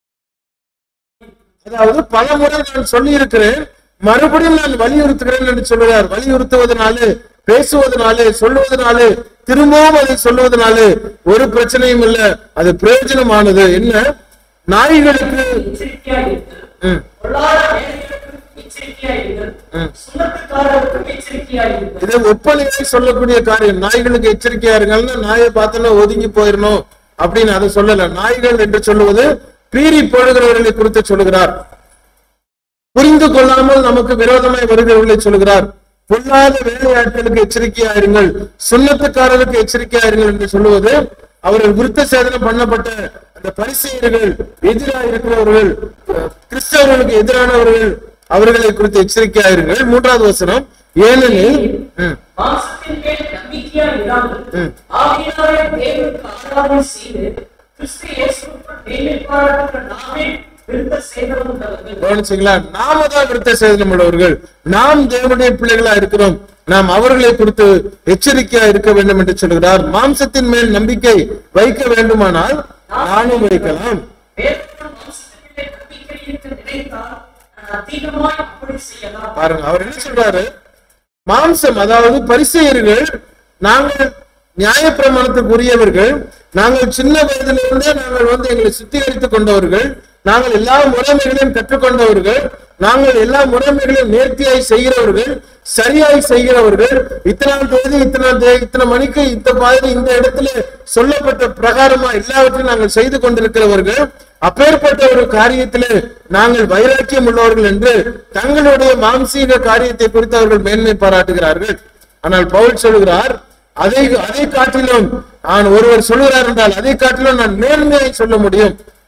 C: அதாவது பல முறை நான் சொல்லி இருக்கிறேன் மறுபடியும் நான் வலியுறுத்துகிறேன் என்று சொல்கிறார் வலியுறுத்துவதனாலே பேசுவதனாலே சொல்லுவதனாலே திரும்பவும் அதை சொல்லுவதனாலே ஒரு பிரச்சனையும் இல்ல அது பிரயோஜனமானது என்ன நாய்களுக்கு
D: எச்சரிக்கையாயிருங்கள்
C: ம்,
D: பொல்லாத வேலைகளுக்கு எச்சரிக்கையாயிருங்கள்
C: ம்.
D: சுமத்துக்காரருக்கும் எச்சரிக்கையாயிருங்கள்
C: இதை ஒப்பனையாய் சொல்லக்கூடிய காரியம் நாய்களுக்கு எச்சரிக்கையா இருங்கள்னு நாயை பார்த்தோன்னா ஒதுங்கி போயிடணும் அப்படின்னு அதை சொல்லல நாய்கள் என்று சொல்லுவது பீறி போடுகிறவர்களை குறித்து சொல்லுகிறார் புரிந்து கொள்ளாமல் நமக்கு விரோதமாய் வருகிறவர்களை சொல்லுகிறார் பொல்லாத வேலையாட்களுக்கு எச்சரிக்கையா இருங்கள் சுண்ணத்துக்காரருக்கு எச்சரிக்கையா இருங்கள் என்று சொல்லுவது அவர்கள் விருத்த சேதனம் பண்ணப்பட்ட அந்த பரிசெயர்கள் எதிராக இருக்கிறவர்கள் அஹ், கிறிஸ்தவர்களுக்கு எதிரானவர்கள் அவர்களை குறித்து எச்சரிக்கையா இருங்கள் மூன்றாவது வசனம் ஏனெனில் ம்,
D: மாம்சத்தின் மேல் நம்பிக்கையா இராமல்
C: ம்.
D: ஆவியினாலே தேவனுக்கு ஆராதனை செய்து கிறிஸ்து இயேசுவுக்குள் மேன்மை பாராட்டுகிற நாமே விருத்த சேதனம் உள்ளவர்கள்
C: கவனிச்சீங்களா நாம தான் விருத்த சேதனம் உள்ளவர்கள் நாம் தேவனுடைய பிள்ளைகளா இருக்கிறோம் நாம் அவர்களை குறித்து எச்சரிக்கையா இருக்க வேண்டும் என்று சொல்கிறார் மாம்சத்தின் மேல் நம்பிக்கை வைக்க வேண்டுமானால் நானும் வைக்கலாம்
D: வேதத்தின் மாம்சத்தின் மேல் நம்பிக்கை இருக்க நினைத்தால் நான் அதிகமாய் அப்படி செய்யலாம்
C: பாருங்க அவர் என்ன சொல்றாரு மாம்சம் அதாவது பரிசெயர்கள் நாங்கள் நியாயப்பிரமாணத்துக்கு உரியவர்கள் நாங்கள் சின்ன வயதிலிருந்தே நாங்கள் வந்து எங்களை சுத்திகரித்துக் கொண்டவர்கள் நாங்கள் எல்லா முறைமைகளையும் கற்றுக்கொண்டவர்கள் நாங்கள் எல்லா முறைமைகளையும் நேர்த்தியாய் செய்கிறவர்கள் சரியாய் செய்கிறவர்கள் இத்தனாம் தேதி இத்தனாம் தேதி இத்தனை மணிக்கு இந்த மாதிரி இந்த இடத்துல சொல்லப்பட்ட பிரகாரமா எல்லாவற்றையும் நாங்கள் செய்து கொண்டிருக்கிறவர்கள் அப்பேற்பட்ட ஒரு காரியத்திலே நாங்கள் வைராக்கியம் உள்ளவர்கள் என்று தங்களுடைய மாம்சீக காரியத்தை குறித்து அவர்கள் மேன்மை பாராட்டுகிறார்கள் ஆனால் பவுல் சொல்கிறார் அதை அதை காட்டிலும் நான் ஒருவர் சொல்கிறார் என்றால் அதை காட்டிலும் நான் மேன்மையை சொல்ல முடியும்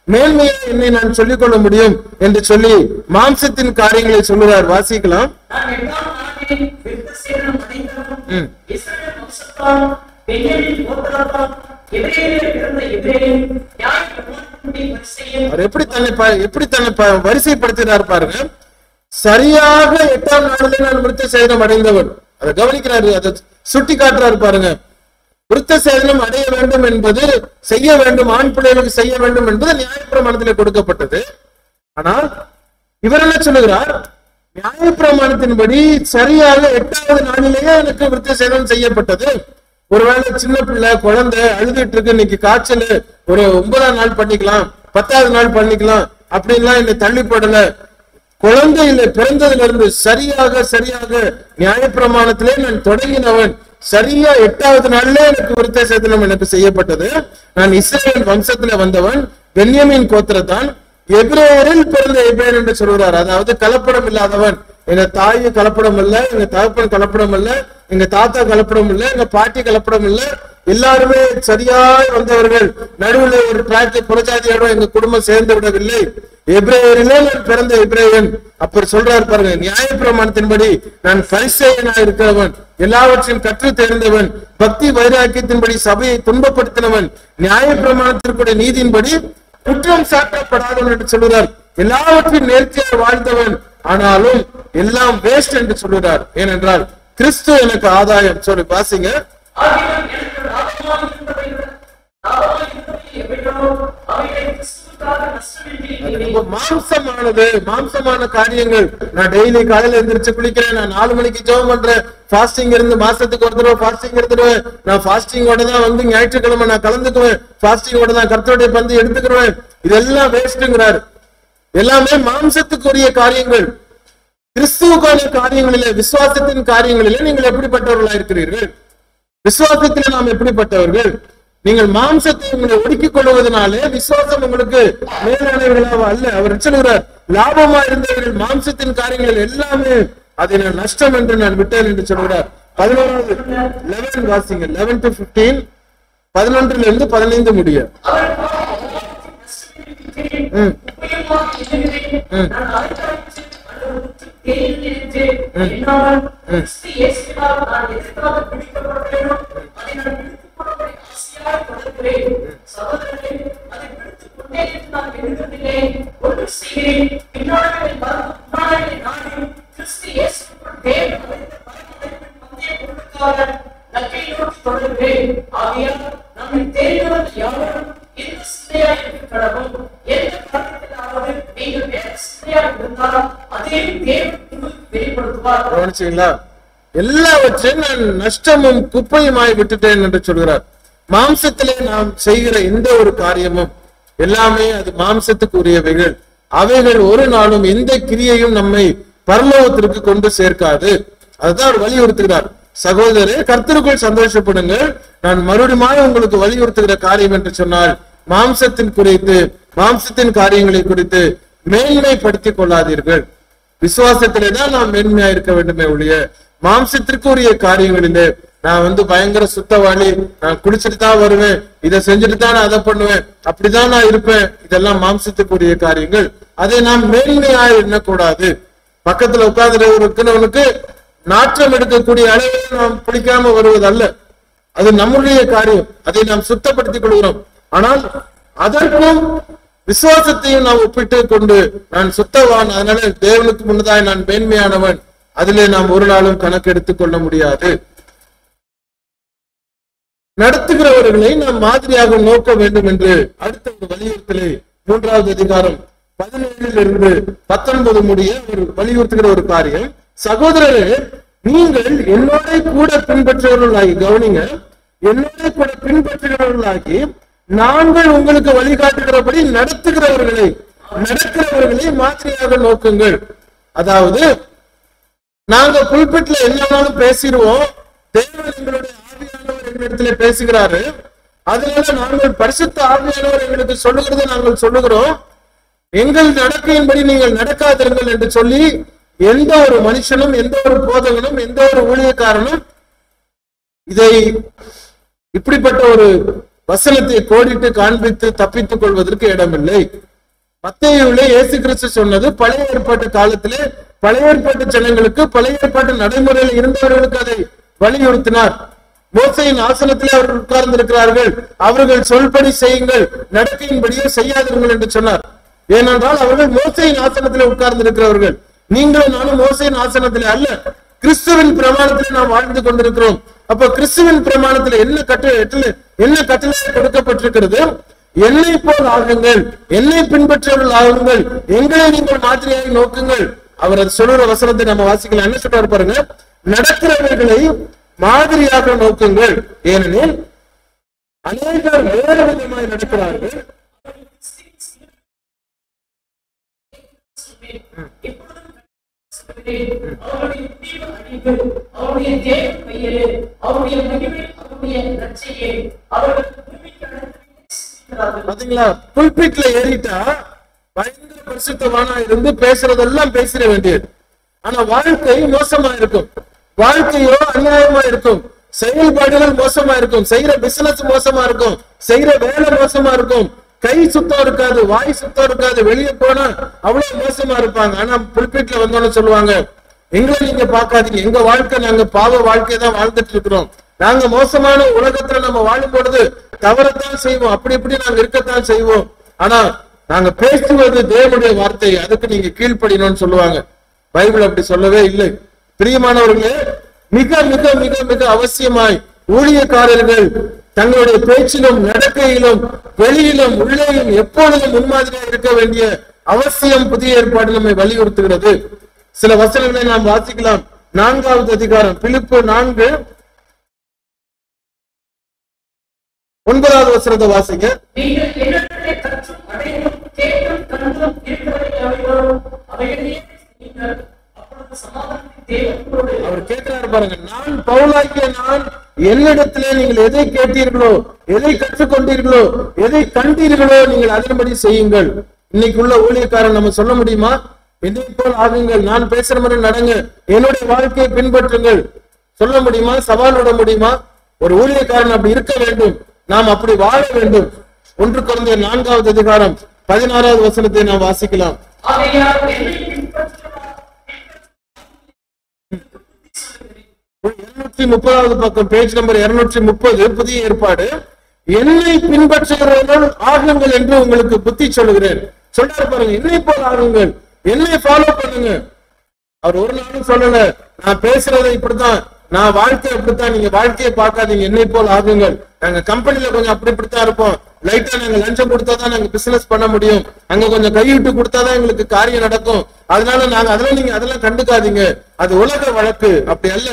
C: மேன்மையா என்னை நான் சொல்லிக் கொள்ள முடியும் என்று சொல்லி மாம்சத்தின் காரியங்களை சொல்லுகிறார் வாசிக்கலாம்
D: நான் எட்டாம் நாளில் விருத்த சேதனம் அடைந்தவன்
C: ம்.
D: இஸ்ரவேல் வம்சத்தான் பென்யமீன் கோத்திரத்தான் எபிரேயரிலே பிறந்த எபிரேயன் நியாய பிரமாணத்தின்படி வரிசையில்
C: அவர் எப்படி தன்னை ப- எப்படி தன்னை ப- வரிசைப்படுத்தினார் பாருங்க சரியாக எட்டாம் நாளிலே நான் விருத்த சேதனம் அடைந்தவன் அதை கவனிக்கிறாரு அதை சுட்டி காட்டுறாரு பாருங்க விருத்த சேதனம் அடைய வேண்டும் என்பது செய்ய வேண்டும் ஆண் பிள்ளைகளுக்கு செய்ய வேண்டும் என்பது நியாயப்பிரமாணத்திலே கொடுக்கப்பட்டது ஆனால் இவர் என்ன சொல்லுகிறார் நியாயப்பிரமாணத்தின்படி சரியாக எட்டாவது நாளிலேயே எனக்கு விருத்த சேதனம் செய்யப்பட்டது ஒருவேளை சின்ன பிள்ளை குழந்தை அழுதுட்டு இருக்கு இன்னைக்கு காய்ச்சல் ஒரு ஒன்பதாம் நாள் பண்ணிக்கலாம் பத்தாவது நாள் பண்ணிக்கலாம் அப்படின்லாம் என்னை தள்ளிப்படல குழந்தையில பிறந்ததுல இருந்து சரியாக சரியாக நியாயப்பிரமாணத்திலே நான் தொடங்கினவன் சரியா எட்டாவது நாள்ல எனக்கு விருத்த சேதனம் எனக்கு செய்யப்பட்டது நான் இஸ்ரேல் வம்சத்துல வந்தவன் பென்யமின் கோத்திரத்தான் எபிரேயரில் பிறந்த எபிரேயர் என்று சொல்கிறார் அதாவது கலப்படம் இல்லாதவன் எங்க தாய் கலப்படம் இல்ல எங்க தகப்பன் கலப்படம் இல்ல எங்க தாத்தா கலப்படம் இல்ல எங்க பாட்டி கலப்படம் இல்ல எல்லாருமே சரியாய் வந்தவர்கள் நடுவில் ஒரு டிராக்டர் புறஜாதியோட எங்க குடும்பம் சேர்ந்து விடவில்லை எபிரேயரிலே நான் பிறந்த எபிரேயன் அப்பர் சொல்றாரு பாருங்க நியாயப்பிரமாணத்தின்படி நான் பரிசேயனா இருக்கிறவன் எல்லாவற்றையும் கற்று தேர்ந்தவன் பக்தி வைராக்கியத்தின்படி சபையை துன்பப்படுத்தினவன் நியாயப்பிரமாணத்திற்குடைய நீதியின்படி குற்றம் சாட்டப்படாதவன் என்று சொல்கிறார் எல்லாவற்றையும் நேர்த்தியாக வாழ்ந்தவன் ஆனாலும் எல்லாம் வேஸ்ட் என்று சொல்கிறார் ஏனென்றால் கிறிஸ்து எனக்கு ஆதாயம் சொல்லி பாசிங்க
D: ஆகினால் எனக்கு லாபமாக இருந்தவைகள் லாபமாக இருந்தவை எவைகளோ அவைகளை கிறிஸ்துவுக்காக நஷ்டமின்றி எண்ணினேன்.
C: ரொம்ப மாம்சமானது மாம்சமான காரியங்கள் நான் டெய்லி காலையில எந்திரிச்சு குளிக்கிறேன் நான் நாலு மணிக்கு ஜெபம் பண்றேன் ஃபாஸ்டிங் இருந்து மாசத்துக்கு ஒரு தடவை ஃபாஸ்டிங் இருந்துருவேன் நான் ஃபாஸ்டிங்கோட தான் வந்து ஞாயிற்றுக்கிழமை நான் கலந்துக்குவேன் ஃபாஸ்டிங்கோட தான் கர்த்தருடைய பந்து எடுத்துக்கிடுவேன் இதெல்லாம் வேஸ்ட்ங்கிறாரு எல்லாமே மாம்சத்துக்குரிய காரியங்கள் கிறிஸ்துவுக்கான காரியங்களிலே விசுவாசத்தின் காரியங்களிலே நீங்கள் எப்படிப்பட்டவர்களா இருக்கிறீர்கள் விசுவாசத்தில் நாம் எப்படிப்பட்டவர்கள் நீங்கள் மாம்சத்தை உங்களை ஒடுக்கிக் கொள்வதனாலே விசுவாசம் உங்களுக்கு மேலானவர்களாக அல்ல அவர் சொல்கிறார் லாபமா இருந்தவர்கள் மாம்சத்தின் காரியங்கள் எல்லாமே அதை நான் நஷ்டம் என்று நான் விட்டேன் என்று சொல்கிறார் பதினோராவது லெவன் வாசிங்க லெவன் டு பிப்டீன் பதினொன்றுல இருந்து பதினைந்து முடிய
D: அவர் பாவத்தை நஷ்டமின்றி
C: ம்.
D: உபயோகமாக எண்ணுகிறேன்.
C: ம்.
D: நான் அழைத்தாயிற்று, அல்லது தேறினேன் என்று எண்ணாமல் கிறிஸ்து இயேசுவினால் நான் எதற்காக பிடிக்கப்பட்டேனோ, அதை நான் பிடித்துக் கொள்ளும்படி ஆசையாய் தொடர்கிறேன். சகோதரரே, அதை பிடித்துக் கொண்டேன் என்று நான் எண்ணுகிறதில்லை. ஒன்று செய்கிறேன். பின்னாலே வரும் முன்னாலே நானே கிறிஸ்து இயேசுவுக்குள் தேவன் அழைத்த பரமழைப்பின் பந்தய பொருளுக்காக லக்கை நோக்கி தொடர்கிறேன். ஆகையால் நம்மை தேடினவர்கள் யாவரும் இந்த சிந்தையாய் இருக்க கடவும். எந்த காரியத்திலாவது நீங்கள் வேறு சிந்தையாய் இருந்தால் அதே தேவன் உங்களுக்கு வெளிப்படுத்துவார்
C: கவனிச்சீங்களா எல்லாவற்றையும் நான் நஷ்டமும் குப்பையுமாய் விட்டுட்டேன் என்று சொல்கிறார் மாம்சத்திலே நாம் செய்கிற எந்த ஒரு காரியமும் எல்லாமே அது மாம்சத்துக்கு உரியவைகள் அவைகள் ஒரு நாளும் எந்த கிரியையும் நம்மை பரலோகத்திற்கு கொண்டு சேர்க்காது அதுதான் அவர் வலியுறுத்துகிறார் சகோதரரே கர்த்தருக்குள் சந்தோஷப்படுங்கள் நான் மறுபடியும் உங்களுக்கு வலியுறுத்துகிற காரியம் என்று சொன்னால் மாம்சத்தின் குறித்து மாம்சத்தின் காரியங்களை குறித்து மேன்மைப்படுத்திக் கொள்ளாதீர்கள் விசுவாசத்திலே தான் நாம் மேன்மையா இருக்க வேண்டுமே ஒழிய மாம்சத்திற்கு உரிய காரியங்களிலே நான் வந்து பயங்கர சுத்தவாளி நான் குடிச்சிட்டு தான் வருவேன் இதை செஞ்சுட்டு தான் நான் அதை பண்ணுவேன் அப்படிதான் நான் இருப்பேன் இதெல்லாம் மாம்சத்துக்கு உரிய காரியங்கள் அதை நாம் மேன்மையா எண்ணக்கூடாது பக்கத்துல உட்கார்ந்து இருக்கிறவனுக்கு நாற்றம் எடுக்கக்கூடிய அளவில் நாம் குளிக்காம வருவதல்ல அது நம்முடைய காரியம் அதை நாம் சுத்தப்படுத்திக் கொள்கிறோம் ஆனால் அதற்கும் விசுவாசத்தையும் நாம் ஒப்பிட்டு கொண்டு நான் சுத்தவான் அதனால தேவனுக்கு முன்னதாய் நான் மேன்மையானவன் அதிலே நாம் ஒரு நாளும் கணக்கெடுத்துக் கொள்ள முடியாது நடத்துகிறவர்களை நாம் மாதிரியாக நோக்க வேண்டும் என்று அடுத்த ஒரு வலியுறுத்தலை மூன்றாவது அதிகாரம் பதினேழுல இருந்து பத்தொன்பது முடிய ஒரு வலியுறுத்துகிற ஒரு காரியம் சகோதரரே நீங்கள் என்னோட கூட பின்பற்றுகிறவர்களாகி கவனிங்க என்னோட கூட பின்பற்றுகிறவர்களாகி நாங்கள் உங்களுக்கு வழிகாட்டுகிறபடி நடத்துகிறவர்களை நடக்கிறவர்களை மாதிரியாக நோக்குங்கள் அதாவது நாங்க புல்பிட்ல என்னன்னாலும் பேசிடுவோம் தேவன் எங்களுடைய ஆவியானவர் எங்களிடத்துல பேசுகிறாரு அதனால நாங்கள் பரிசுத்த ஆவியானவர் எங்களுக்கு சொல்லுகிறதை நாங்கள் சொல்லுகிறோம் எங்கள் நடக்கையின்படி நீங்கள் நடக்காதிருங்கள் என்று சொல்லி எந்த ஒரு மனுஷனும் எந்த ஒரு போதகனும் எந்த ஒரு ஊழியக்காரனும் இதை இப்படிப்பட்ட ஒரு வசனத்தை கோடிட்டு காண்பித்து தப்பித்துக் கொள்வதற்கு இடமில்லை மத்தேயுவிலே இயேசு கிறிஸ்து சொன்னது பழைய ஏற்பாட்டு காலத்திலே பழைய ஏற்பாட்டு ஜனங்களுக்கு பழைய ஏற்பாட்டு நடைமுறையில் இருந்தவர்களுக்கு அதை வலியுறுத்தினார் மோசையின் ஆசனத்திலே அவர்கள் உட்கார்ந்திருக்கிறார்கள் அவர்கள் சொல்படி செய்யுங்கள் நடக்கையின்படியே செய்யாதீர்கள் என்று சொன்னார் ஏனென்றால் அவர்கள் மோசையின் ஆசனத்திலே உட்கார்ந்திருக்கிறவர்கள் நீங்களும் நானும் மோசையின் ஆசனத்திலே அல்ல கிறிஸ்துவின் பிரமாணத்திலே நாம் வாழ்ந்து கொண்டிருக்கிறோம் அப்ப கிறிஸ்துவின் பிரமாணத்திலே என்ன கட்டளை என்ன கட்டளை கொடுக்கப்பட்டிருக்கிறது என்னை போல் ஆகுங்கள் என்னை பின்பற்றவர்கள் ஆகுங்கள் எங்களை நீங்கள் மாதிரியாக நோக்குங்கள் அவர் அது சொல்ற வசனத்தை நம்ம வாசிக்கலாம் என்ன சொல்றாரு பாருங்க நடக்கிறவர்களை மாதிரியாக நோக்குங்கள் ஏனெனில் அநேகர் வேறு விதமாய் நடக்கிறார்கள்
D: அவருடைய தீவு அணிந்து அவருடைய தேவ கையிலே அவருடைய மகிமை அவருடைய ரட்சையே அவர்கள் பூமிக்கு அனுப்பி
C: பாத்தீங்களா புல்பிட்ல ஏறிட்டா பயங்கர பரிசுத்தவானா இருந்து பேசுறதெல்லாம் பேசிட வேண்டியது ஆனா வாழ்க்கை மோசமா இருக்கும் வாழ்க்கையோ அநியாயமா இருக்கும் செயல்பாடுகள் மோசமா இருக்கும் செய்யற பிசினஸ் மோசமா இருக்கும் செய்யற வேலை மோசமா இருக்கும் கை சுத்தம் இருக்காது வாய் சுத்தம் இருக்காது வெளியே போனா அவ்வளவு மோசமா இருப்பாங்க ஆனா புல்பிட்ல வந்தோன்னு சொல்லுவாங்க எங்களை நீங்க பார்க்காதீங்க எங்க வாழ்க்கை நாங்க பாவ வாழ்க்கையை தான் வாழ்ந்துட்டு இருக்கிறோம் நாங்க மோசமான உலகத்துல நம்ம வாழும் பொழுது தவறத்தான் செய்வோம் அப்படி இப்படி நாங்க இருக்கத்தான் செய்வோம் ஆனா நாங்க பேசுவது தேவனுடைய வார்த்தை அதுக்கு நீங்க கீழ்ப்படினோம்னு சொல்லுவாங்க பைபிள் அப்படி சொல்லவே இல்லை பிரியமானவர்களே மிக மிக மிக மிக அவசியமாய் ஊழியக்காரர்கள் தங்களுடைய பேச்சிலும் நடக்கையிலும் வெளியிலும் உள்ளேயும் எப்பொழுதும் முன்மாதிரியா இருக்க வேண்டிய அவசியம் புதிய ஏற்பாடு நம்மை வலியுறுத்துகிறது சில வசனங்களை நாம் வாசிக்கலாம் நான்காவது அதிகாரம் பிலிப்பு நான்கு ஒன்பதாவது வசனத்தை வாசிங்க
D: நீங்கள் என்னிடத்திலே கற்றும் அடையும் கேட்டும் கண்டும் இருக்கிறவரை அவைகளும் அவைகளையே நீங்கள் அப்பொழுது சமாதானத்தின் தேவனோடு
C: அவர் கேட்கிறாரு பாருங்க நான் பவுலாகிய நான் என்னிடத்திலே நீங்கள் எதை கேட்டீர்களோ எதை கற்றுக்கொண்டீர்களோ எதை கண்டீர்களோ நீங்கள் அதன்படி செய்யுங்கள் இன்னைக்கு உள்ள ஊழியக்காரன் நம்ம சொல்ல முடியுமா என்னை போல் ஆகுங்கள் நான் பேசுற மாதிரி நடங்க என்னுடைய வாழ்க்கையை பின்பற்றுங்கள் சொல்ல முடியுமா சவால் விட முடியுமா ஒரு ஊழியக்காரன் அப்படி இருக்க வேண்டும் நாம் அப்படி வாழ வேண்டும் ஒன்று குறைந்த நான்காவது அதிகாரம் பதினாறாவது வசனத்தை நாம் வாசிக்கலாம்
D: ஆகையால் என்னை பின்பற்றுவார்
C: இருநூற்றி முப்பதாவது பக்கம் பேஜ் நம்பர் இருநூற்றி முப்பது புதிய ஏற்பாடு என்னை பின்பற்றுகிறவர்கள் ஆகுங்கள் என்று உங்களுக்கு புத்தி சொல்லுகிறேன் சொல்றாரு பாருங்க என்னை போல் ஆகுங்கள் என்னை ஃபாலோ பண்ணுங்க அவர் ஒரு நாளும் சொல்லல நான் பேசுறது இப்படித்தான் நான் வாழ்க்கை அப்படித்தான் நீங்க வாழ்க்கையை பார்க்காதீங்க என்னை போல் ஆகுங்கள் நாங்க கம்பெனில கொஞ்சம் அப்படி இப்படித்தான் இருப்போம் லைட்டா நாங்க லஞ்சம் கொடுத்தாதான் நாங்க பிசினஸ் பண்ண முடியும் அங்க கொஞ்சம் கைவிட்டு கொடுத்தாதான் எங்களுக்கு காரியம் நடக்கும் அதனால நாங்க அதெல்லாம் நீங்க அதெல்லாம் கண்டுக்காதீங்க அது உலக வழக்கு அப்படி அல்ல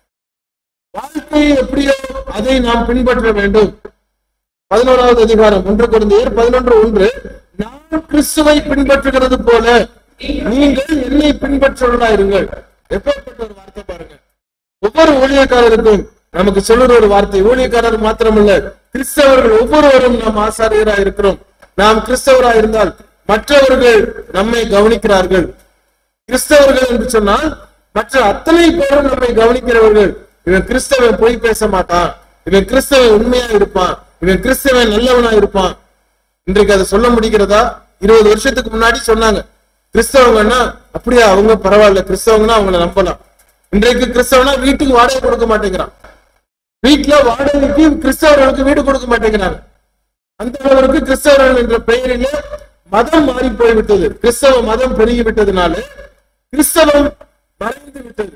C: வாழ்க்கை எப்படியோ அதை நாம் பின்பற்ற வேண்டும் பதினோராவது அதிகாரம் ஒன்று குழந்தையர் பதினொன்று ஒன்று நான் கிறிஸ்துவை பின்பற்றுகிறது போல நீங்கள் என்னை பின்பற்றுவதா இருங்கள் எப்பேற்பட்ட ஒரு வார்த்தை பாருங்க ஒவ்வொரு ஊழியக்காரருக்கும் நமக்கு சொல்லுற ஒரு வார்த்தை ஊழியக்காரர் மாத்திரமல்ல கிறிஸ்தவர்கள் ஒவ்வொருவரும் நாம் ஆசாரியரா இருக்கிறோம் நாம் கிறிஸ்தவரா இருந்தால் மற்றவர்கள் நம்மை கவனிக்கிறார்கள் கிறிஸ்தவர்கள் என்று சொன்னால் மற்ற அத்தனை பேரும் நம்மை கவனிக்கிறவர்கள் இவன் கிறிஸ்தவன் பொய் பேச மாட்டான் இவன் கிறிஸ்தவன் உண்மையா இருப்பான் இவன் கிறிஸ்தவன் நல்லவனா இருப்பான் இன்றைக்கு அதை சொல்ல முடிகிறதா இருபது வருஷத்துக்கு முன்னாடி சொன்னாங்க கிறிஸ்தவங்கன்னா அப்படியா அவங்க பரவாயில்ல கிறிஸ்தவங்கன்னா அவங்கள நம்பலாம் இன்றைக்கு கிறிஸ்தவனா வீட்டுக்கு வாடகை கொடுக்க மாட்டேங்கிறான் வீட்டுல வாடகைக்கு கிறிஸ்தவர்களுக்கு வீடு கொடுக்க மாட்டேங்கிறாங்க அந்த அளவிற்கு கிறிஸ்தவர்கள் என்ற பெயரிலே மதம் மாறி போய்விட்டது கிறிஸ்தவ மதம் பெருகி விட்டதுனால கிறிஸ்தவம் மறைந்து விட்டது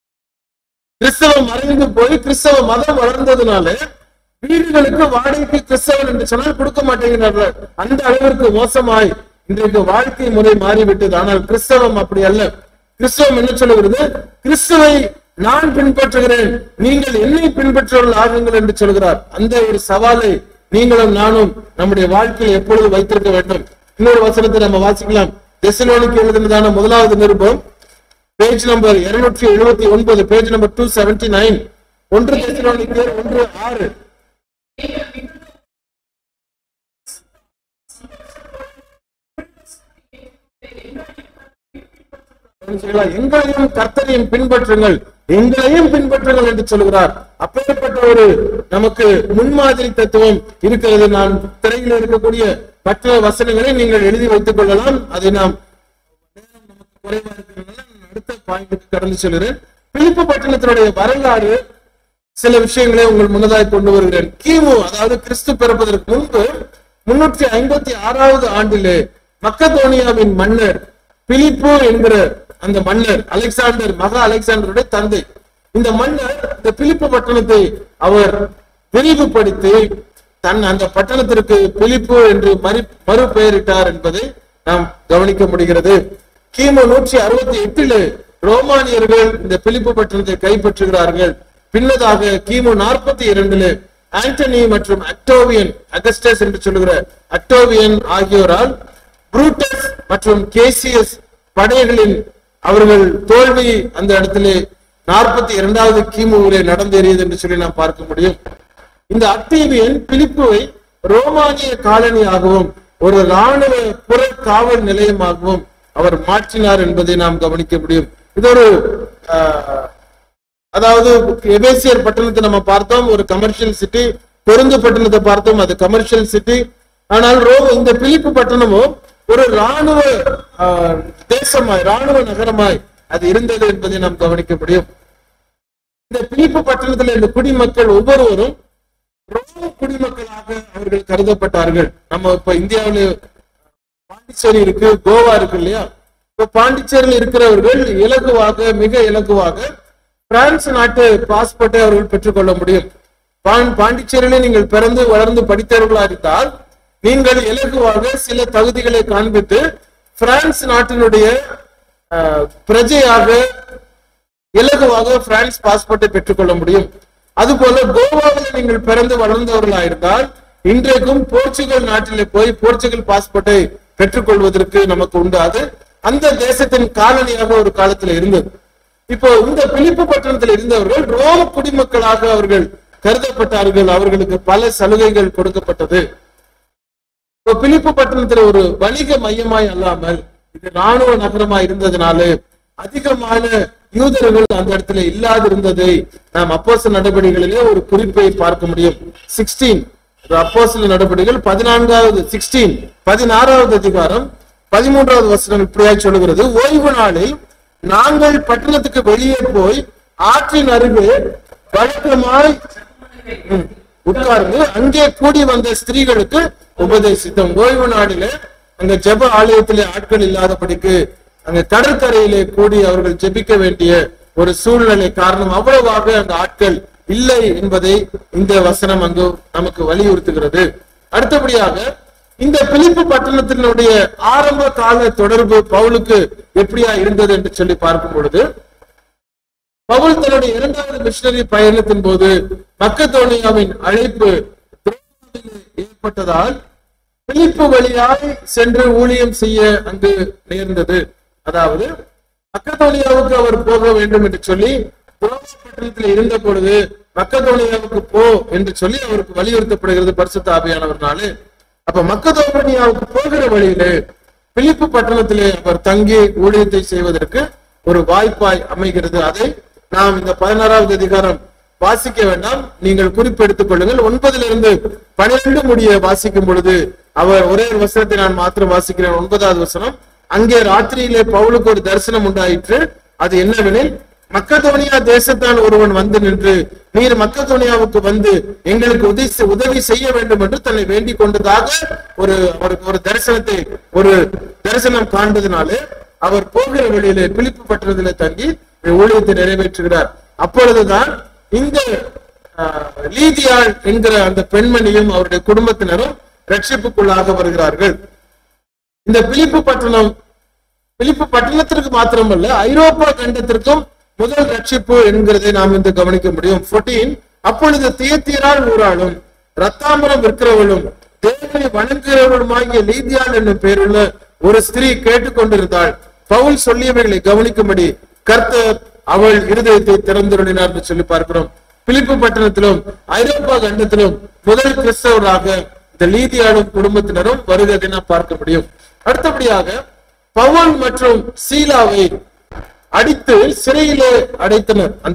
C: கிறிஸ்தவம் மறைந்து போய் கிறிஸ்தவ மதம் வளர்ந்ததுனால வீடுகளுக்கு வாடகைக்கு கிறிஸ்தவன் என்று சொன்னால் கொடுக்க மாட்டேங்கிறார்கள் அந்த அளவிற்கு மோசமாய் இன்றைக்கு வாழ்க்கை முறை மாறிவிட்டது ஆனால் கிறிஸ்தவம் அப்படி அல்ல கிறிஸ்தவம் என்ன சொல்லுகிறது கிறிஸ்துவை நான் பின்பற்றுகிறேன் நீங்கள் என்னை பின்பற்றுவர்கள் ஆகுங்கள் என்று சொல்கிறார் அந்த ஒரு சவாலை நீங்களும் நானும் நம்முடைய வாழ்க்கையில் எப்பொழுது வைத்திருக்க வேண்டும் இன்னொரு வசனத்தை நம்ம வாசிக்கலாம் தெசலோனிக்கு எழுதினதான முதலாவது நிருபம் பேஜ் நம்பர் இருநூற்றி எழுபத்தி ஒன்பது page number two seventy nine ஒன்று தெசலோனிக்கேயர் ஒன்று ஆறு எங்களையும் கர்த்தரையும் பின்பற்றுங்கள் எங்களையும் பின்பற்றுங்கள் என்று சொல்கிறார் அப்பேற்பட்ட ஒரு நமக்கு முன்மாதிரி தத்துவம் இருக்கிறது நான் திரையில் இருக்கக்கூடிய மற்ற வசனங்களை நீங்கள் எழுதி வைத்துக் கொள்ளலாம் அதை நாம் நேரம் நமக்கு குறைவா இருக்கிறதுனால நான் அடுத்த பாயிண்ட்டுக்கு கடந்து செல்கிறேன் பிலிப்பு பட்டணத்தினுடைய வரலாறு சில விஷயங்களை உங்கள் முன்னதாய் கொண்டு வருகிறேன் கிமு அதாவது கிறிஸ்து பிறப்பதற்கு முன்பு முன்னூற்றி ஐம்பத்தி ஆறாவது ஆண்டிலே மக்கதோனியாவின் மன்னர் பிலிப்பு என்கிற அந்த மன்னர் அலெக்சாண்டர் மகா அலெக்சாண்டருடைய தந்தை இந்த மன்னர் இந்த பிலிப்பு பட்டணத்தை அவர் விரிவுபடுத்தி தன் அந்த பட்டணத்திற்கு பிலிப்பு என்று மறு மறுபெயரிட்டார் என்பதை நாம் கவனிக்க முடிகிறது கிமு நூற்றி அறுபத்தி எட்டில் ரோமானியர்கள் இந்த பிலிப்பு பட்டணத்தை கைப்பற்றுகிறார்கள் பின்னதாக கிமு நாற்பத்தி இரண்டுல ஆண்டனி மற்றும் அக்டோவியன் அகஸ்டஸ் என்று சொல்லுகிற அக்டோவியன் ஆகியோரால் புரூட்டஸ் மற்றும் கேசியஸ் படைகளின் அவர்கள் தோல்வி அந்த இடத்திலே நாற்பத்தி இரண்டாவது கிமுவிலே நடந்தேறியது என்று சொல்லி நாம் பார்க்க முடியும் இந்த அக்டேவியன் பிலிப்புவை ரோமானிய காலனியாகவும் ஒரு ராணுவ புற காவல் நிலையமாகவும் அவர் மாற்றினார் என்பதை நாம் கவனிக்க முடியும் இது ஒரு ஆஹ், அதாவது எபேசியர் பட்டணத்தை நம்ம பார்த்தோம் ஒரு கமர்ஷியல் சிட்டி பொருந்து பட்டணத்தை பார்த்தோம் அது கமர்ஷியல் சிட்டி ஆனால் ரோம் இந்த பிலிப்பு பட்டணமும் ஒரு ராணுவ ஆஹ், தேசமாய் ராணுவ நகரமாய் அது இருந்தது என்பதை நாம் கவனிக்க முடியும் இந்த பிலிப்பு பட்டணத்தில் இந்த குடிமக்கள் ஒவ்வொருவரும் ரோம குடிமக்களாக அவர்கள் கருதப்பட்டார்கள் நம்ம இப்ப இந்தியாவில பாண்டிச்சேரி இருக்கு கோவா இருக்கு இல்லையா இப்ப பாண்டிச்சேரியில் இருக்கிறவர்கள் இலகுவாக மிக இலகுவாக பிரான்ஸ் நாட்டு பாஸ்போர்ட்டை அவர்கள் பெற்றுக்கொள்ள முடியும் பாண்- பாண்டிச்சேரியிலே நீங்கள் பிறந்து வளர்ந்து படித்தவர்களா இருந்தால் நீங்கள் இலகுவாக சில தகுதிகளை காண்பித்து பிரான்ஸ் நாட்டினுடைய அஹ், பிரஜையாக இலகுவாக பிரான்ஸ் பாஸ்போர்ட்டை பெற்றுக்கொள்ள முடியும் அதுபோல கோவாவில் நீங்கள் பிறந்து வளர்ந்தவர்களா இருந்தால் இன்றைக்கும் போர்ச்சுகல் நாட்டிலே போய் போர்ச்சுகல் பாஸ்போர்ட்டை பெற்றுக்கொள்வதற்கு நமக்கு உண்டு அது அந்த தேசத்தின் காலனியாக ஒரு காலத்துல இருந்தது இப்போ இந்த பிலிப்பு பட்டணத்தில் இருந்தவர்கள் ரோம் குடிமக்களாக அவர்கள் கருதப்பட்டார்கள் அவர்களுக்கு பல சலுகைகள் கொடுக்கப்பட்டது இப்போ பிலிப்பு பட்டணத்துல ஒரு வணிக மையமாய் அல்லாமல் இது ராணுவ நகரமாய் இருந்ததுனால அதிகமான யூதர்கள் அந்த இடத்துல இல்லாதிருந்ததை நாம் அப்போஸ்தல நடவடிக்கைகளிலே ஒரு குறிப்பை பார்க்க முடியும் சிக்ஸ்டீன் அப்போஸ்தல நடவடிக்கைகள் பதினான்காவது சிக்ஸ்டீன் பதினாறாவது அதிகாரம் பதிமூன்றாவது வசனம் இப்படியாய் சொல்லுகிறது ஓய்வு நாளில் நாங்கள் பட்டணத்துக்கு வெளியே போய் ஆற்றின் அருகே வழக்கமாய் ம், உட்கார்ந்து அங்கே கூடி வந்த ஸ்திரீகளுக்கு உபதேசித்தோம் ஓய்வு நாளில அங்க ஜெப ஆலயத்திலே ஆட்கள் இல்லாதபடிக்கு அங்க கடற்கரையிலே கூடி அவர்கள் ஜெபிக்க வேண்டிய ஒரு சூழ்நிலை காரணம் அவ்வளவாக அங்க ஆட்கள் இல்லை என்பதை இந்த வசனம் அங்கு நமக்கு வலியுறுத்துகிறது அடுத்தபடியாக இந்த பிலிப்பு பட்டணத்தினுடைய ஆரம்ப கால தொடர்பு பவுலுக்கு எப்படியா இருந்தது என்று சொல்லி பார்க்கும் பொழுது பவுல் தன்னுடைய இரண்டாவது மிஷனரி பயணத்தின் போது மக்கதோனியாவின் அழைப்பு துரோகத்திலே ஏற்பட்டதால் பிலிப்பு வழியாய் சென்று ஊழியம் செய்ய அங்கு நேர்ந்தது அதாவது மக்கதோனியாவுக்கு அவர் போக வேண்டும் என்று சொல்லி துரோக பட்டணத்தில் இருந்த பொழுது மக்கதோனியாவுக்கு போ என்று சொல்லி அவருக்கு வலியுறுத்தப்படுகிறது பரிசுத்த ஆவியானவர்னாலே அப்ப மக்கதோனியாவுக்கு போகிற வழியிலே பிலிப்பு பட்டணத்திலே அவர் தங்கி ஊழியத்தை செய்வதற்கு ஒரு வாய்ப்பாய் அமைகிறது அதை நாம் இந்த பதினாறாவது அதிகாரம் வாசிக்க வேண்டாம் நீங்கள் குறிப்பெடுத்துக் கொள்ளுங்கள் ஒன்பதுல இருந்து பனிரெண்டு முடிய வாசிக்கும் பொழுது அவர் ஒரே ஒரு வசனத்தை நான் மாத்திரம் வாசிக்கிறேன் ஒன்பதாவது வசனம் அங்கே ராத்திரியிலே பவுலுக்கு ஒரு தரிசனம் உண்டாயிற்று அது என்னவெனில் மக்கதோனியா தேசத்தான் ஒருவன் வந்து நின்று நீர் மக்கதோனியாவுக்கு வந்து எங்களுக்கு உதவி செ- உதவி செய்ய வேண்டும் என்று தன்னை வேண்டிக் கொண்டதாக ஒரு அவருக்கு ஒரு தரிசனத்தை ஒரு தரிசனம் காண்பதனாலே அவர் போகிற வழியிலே பிலிப்பு பட்டணத்திலே தங்கி ஊழியத்தை நிறைவேற்றுகிறார் அப்பொழுதுதான் இந்த ஆஹ், லீதியாள் என்கிற அந்த பெண்மணியும் அவருடைய குடும்பத்தினரும் ரட்சிப்புக்குள்ளாக வருகிறார்கள் இந்த பிலிப்பு பட்டணம் பிலிப்பு பட்டணத்திற்கு மாத்திரமல்ல ஐரோப்பா கண்டத்திற்கும் முதல் ரட்சிப்பு என்கிறதை நாம் இந்த கவனிக்க முடியும் 14 அப்பொழுது தியத்தீரால் ஊராளும் ரத்தாம்பரம் விற்கிறவளும் தேவனை வணங்குகிறவளுமாகிய லீதியாள் என்னும் பேருள்ள ஒரு ஸ்திரீ கேட்டுக்கொண்டிருந்தாள் பவுல் சொல்லியவைகளை கவனிக்கும்படி கர்த்தர் அவள் இருதயத்தை திறந்துருளினார் என்று சொல்லி பார்க்கிறோம் பிலிப்பு பட்டணத்திலும் ஐரோப்பா கண்டத்திலும் முதல் கிறிஸ்தவராக இந்த லீதியாளும் குடும்பத்தினரும் வருவதை நாம் பார்க்க முடியும் அடுத்தபடியாக பவுல் மற்றும் சீலாவை அடித்து சிறையிலே அடைத்தனர் அந்த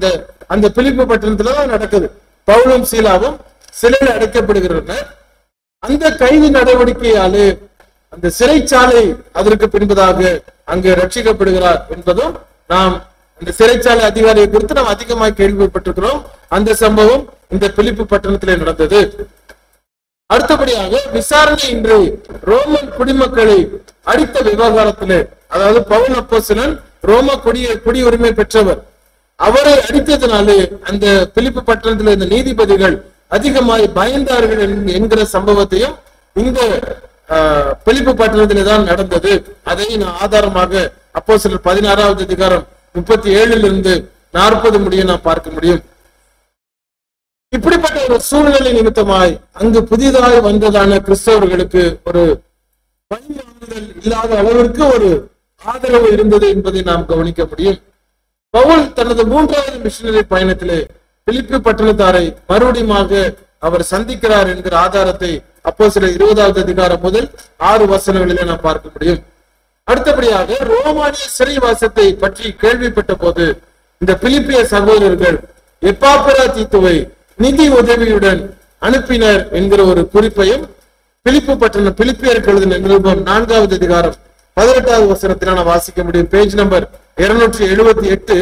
C: அந்த பிலிப்பு பட்டணத்துல தான் நடக்குது பவுலும் சீலாவும் சிலையில் அடைக்கப்படுகிறனர் அந்த கைது நடவடிக்கையாலே அந்த சிறைச்சாலை அதற்கு பின்பதாக அங்கு ரட்சிக்கப்படுகிறார் என்பதும் நாம் இந்த சிறைச்சாலை அதிகாரியை குறித்து நாம் அதிகமாக கேள்விப்பட்டிருக்கிறோம் அந்த சம்பவம் இந்த பிலிப்பு பட்டணத்திலே நடந்தது அடுத்தபடியாக விசாரணை இன்று ரோமன் குடிமக்களை அடித்த விவகாரத்திலே அதாவது பவுல் அப்போஸ்தலன் ரோம குடிய குடியுரிமை பெற்றவர் அவரை அடித்ததினாலே அந்த பிலிப்பு பட்டணத்தில் இருந்த நீதிபதிகள் அதிகமாய் பயந்தார்கள் என்- என்கிற சம்பவத்தையும் இந்த ஆஹ், பிலிப்பு பட்டணத்திலே தான் நடந்தது அதை நான் ஆதாரமாக அப்போ சிலர் பதினாறாவது அதிகாரம் முப்பத்தி ஏழுல இருந்து நாற்பது முடிய நான் பார்க்க முடியும் இப்படிப்பட்ட ஒரு சூழ்நிலை நிமித்தமாய் அங்கு புதிதாக வந்ததான கிறிஸ்தவர்களுக்கு ஒரு வழிமாறுதல் இல்லாத அளவிற்கு ஒரு ஆதரவு இருந்தது என்பதை நாம் கவனிக்க முடியும் பவுல் தனது மூன்றாவது மிஷனரி பயணத்திலே பிலிப்பு பட்டணத்தாரை மறுபடியுமாக அவர் சந்திக்கிறார் என்கிற ஆதாரத்தை அப்போ சில இருபதாவது அதிகாரம் முதல் ஆறு வசனங்களிலே நாம் பார்க்க முடியும் அடுத்தபடியாக ரோமானிய சிறைவாசத்தை பற்றி கேள்விப்பட்ட போது இந்த பிலிப்பிய சகோதரர்கள் எப்பாப்பரா தீத்துவை நிதி உதவியுடன் அனுப்பினர் என்கிற ஒரு குறிப்பையும் பிலிப்பு பட்டணம் பிலிப்பியருக்கு எழுதின நிருபம் நான்காவது அதிகாரம் பதினெட்டாவது வசனத்தில் நான் வாசிக்க முடியும் பேஜ் நம்பர் இருநூற்றி எழுபத்தி எட்டு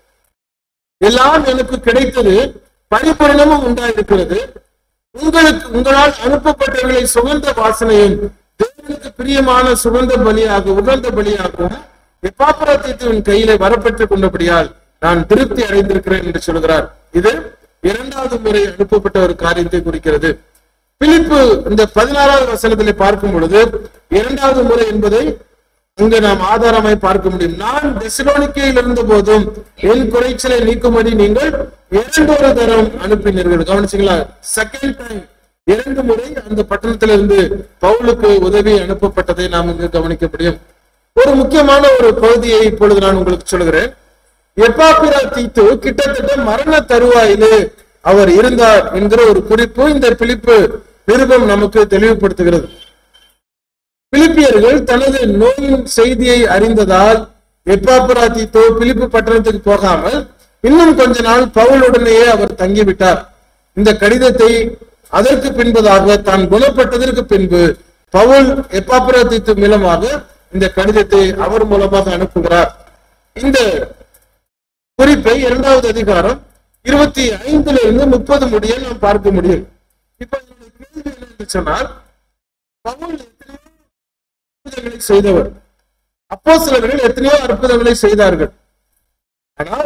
C: எல்லாம் எனக்கு கிடைத்தது பரிபூரணமும் உண்டாயிருக்கிறது உங்களுக்கு உங்களால் அனுப்பப்பட்டவர்களை சுகந்த வாசனையும் தேவனுக்கு பிரியமான சுகந்த பலியாக உகந்த பலியாகவும் எப்பாப்பரத்தின் கையிலே வரப்பெற்றுக் கொண்டபடியால் நான் திருப்தி அடைந்திருக்கிறேன் என்று சொல்கிறார் இது இரண்டாவது முறை அனுப்பப்பட்ட ஒரு காரியத்தை குறிக்கிறது பிலிப்பு இந்த பதினாறாவது வசனத்திலே பார்க்கும் பொழுது இரண்டாவது முறை என்பதை அங்கு நாம் ஆதாரமாய் பார்க்க முடியும் நான் தெசலோனிக்கையில் இருந்த போதும் என் குறைச்சலை நீக்கும்படி நீங்கள் இரண்டொரு தரம் அனுப்பினீர்கள் கவனிச்சீங்களா செகண்ட் டைம் இரண்டு முறை அந்த பட்டணத்திலிருந்து பவுலுக்கு உதவி அனுப்பப்பட்டதை நாம் இங்கு கவனிக்க முடியும் ஒரு முக்கியமான ஒரு பகுதியை இப்பொழுது நான் உங்களுக்கு சொல்கிறேன் எப்பாப்பிரா தீத்து கிட்டத்தட்ட மரண தருவாயிலே அவர் இருந்தார் என்கிற ஒரு குறிப்பு இந்த பிலிப்பு நிருபம் நமக்கு தெளிவுபடுத்துகிறது பிலிப்பியர்கள் தனது நோயின் செய்தியை அறிந்ததால் எப்பாப்புரா தீத்தோ பிலிப்பு பட்டணத்துக்கு போகாமல் இன்னும் கொஞ்ச நாள் பவுலுடனேயே அவர் தங்கிவிட்டார் இந்த கடிதத்தை அதற்கு பின்பதாக தான் குணப்பட்டதற்கு பின்பு பவுல் எப்பாப்புரா தீத்து மூலமாக இந்த கடிதத்தை அவர் மூலமாக அனுப்புகிறார் இந்த குறிப்பை இரண்டாவது அதிகாரம் இருபத்தி ஐந்துல இருந்து முப்பது முடிய நாம் பார்க்க முடியும் இப்ப என்னுடைய கேள்வி என்ன என்று சொன்னால் பவுல் எத்தனையோ அற்புதங்களை செய்தவர் அப்போ சிலர்கள் எத்தனையோ அற்புதங்களை செய்தார்கள் ஆனால்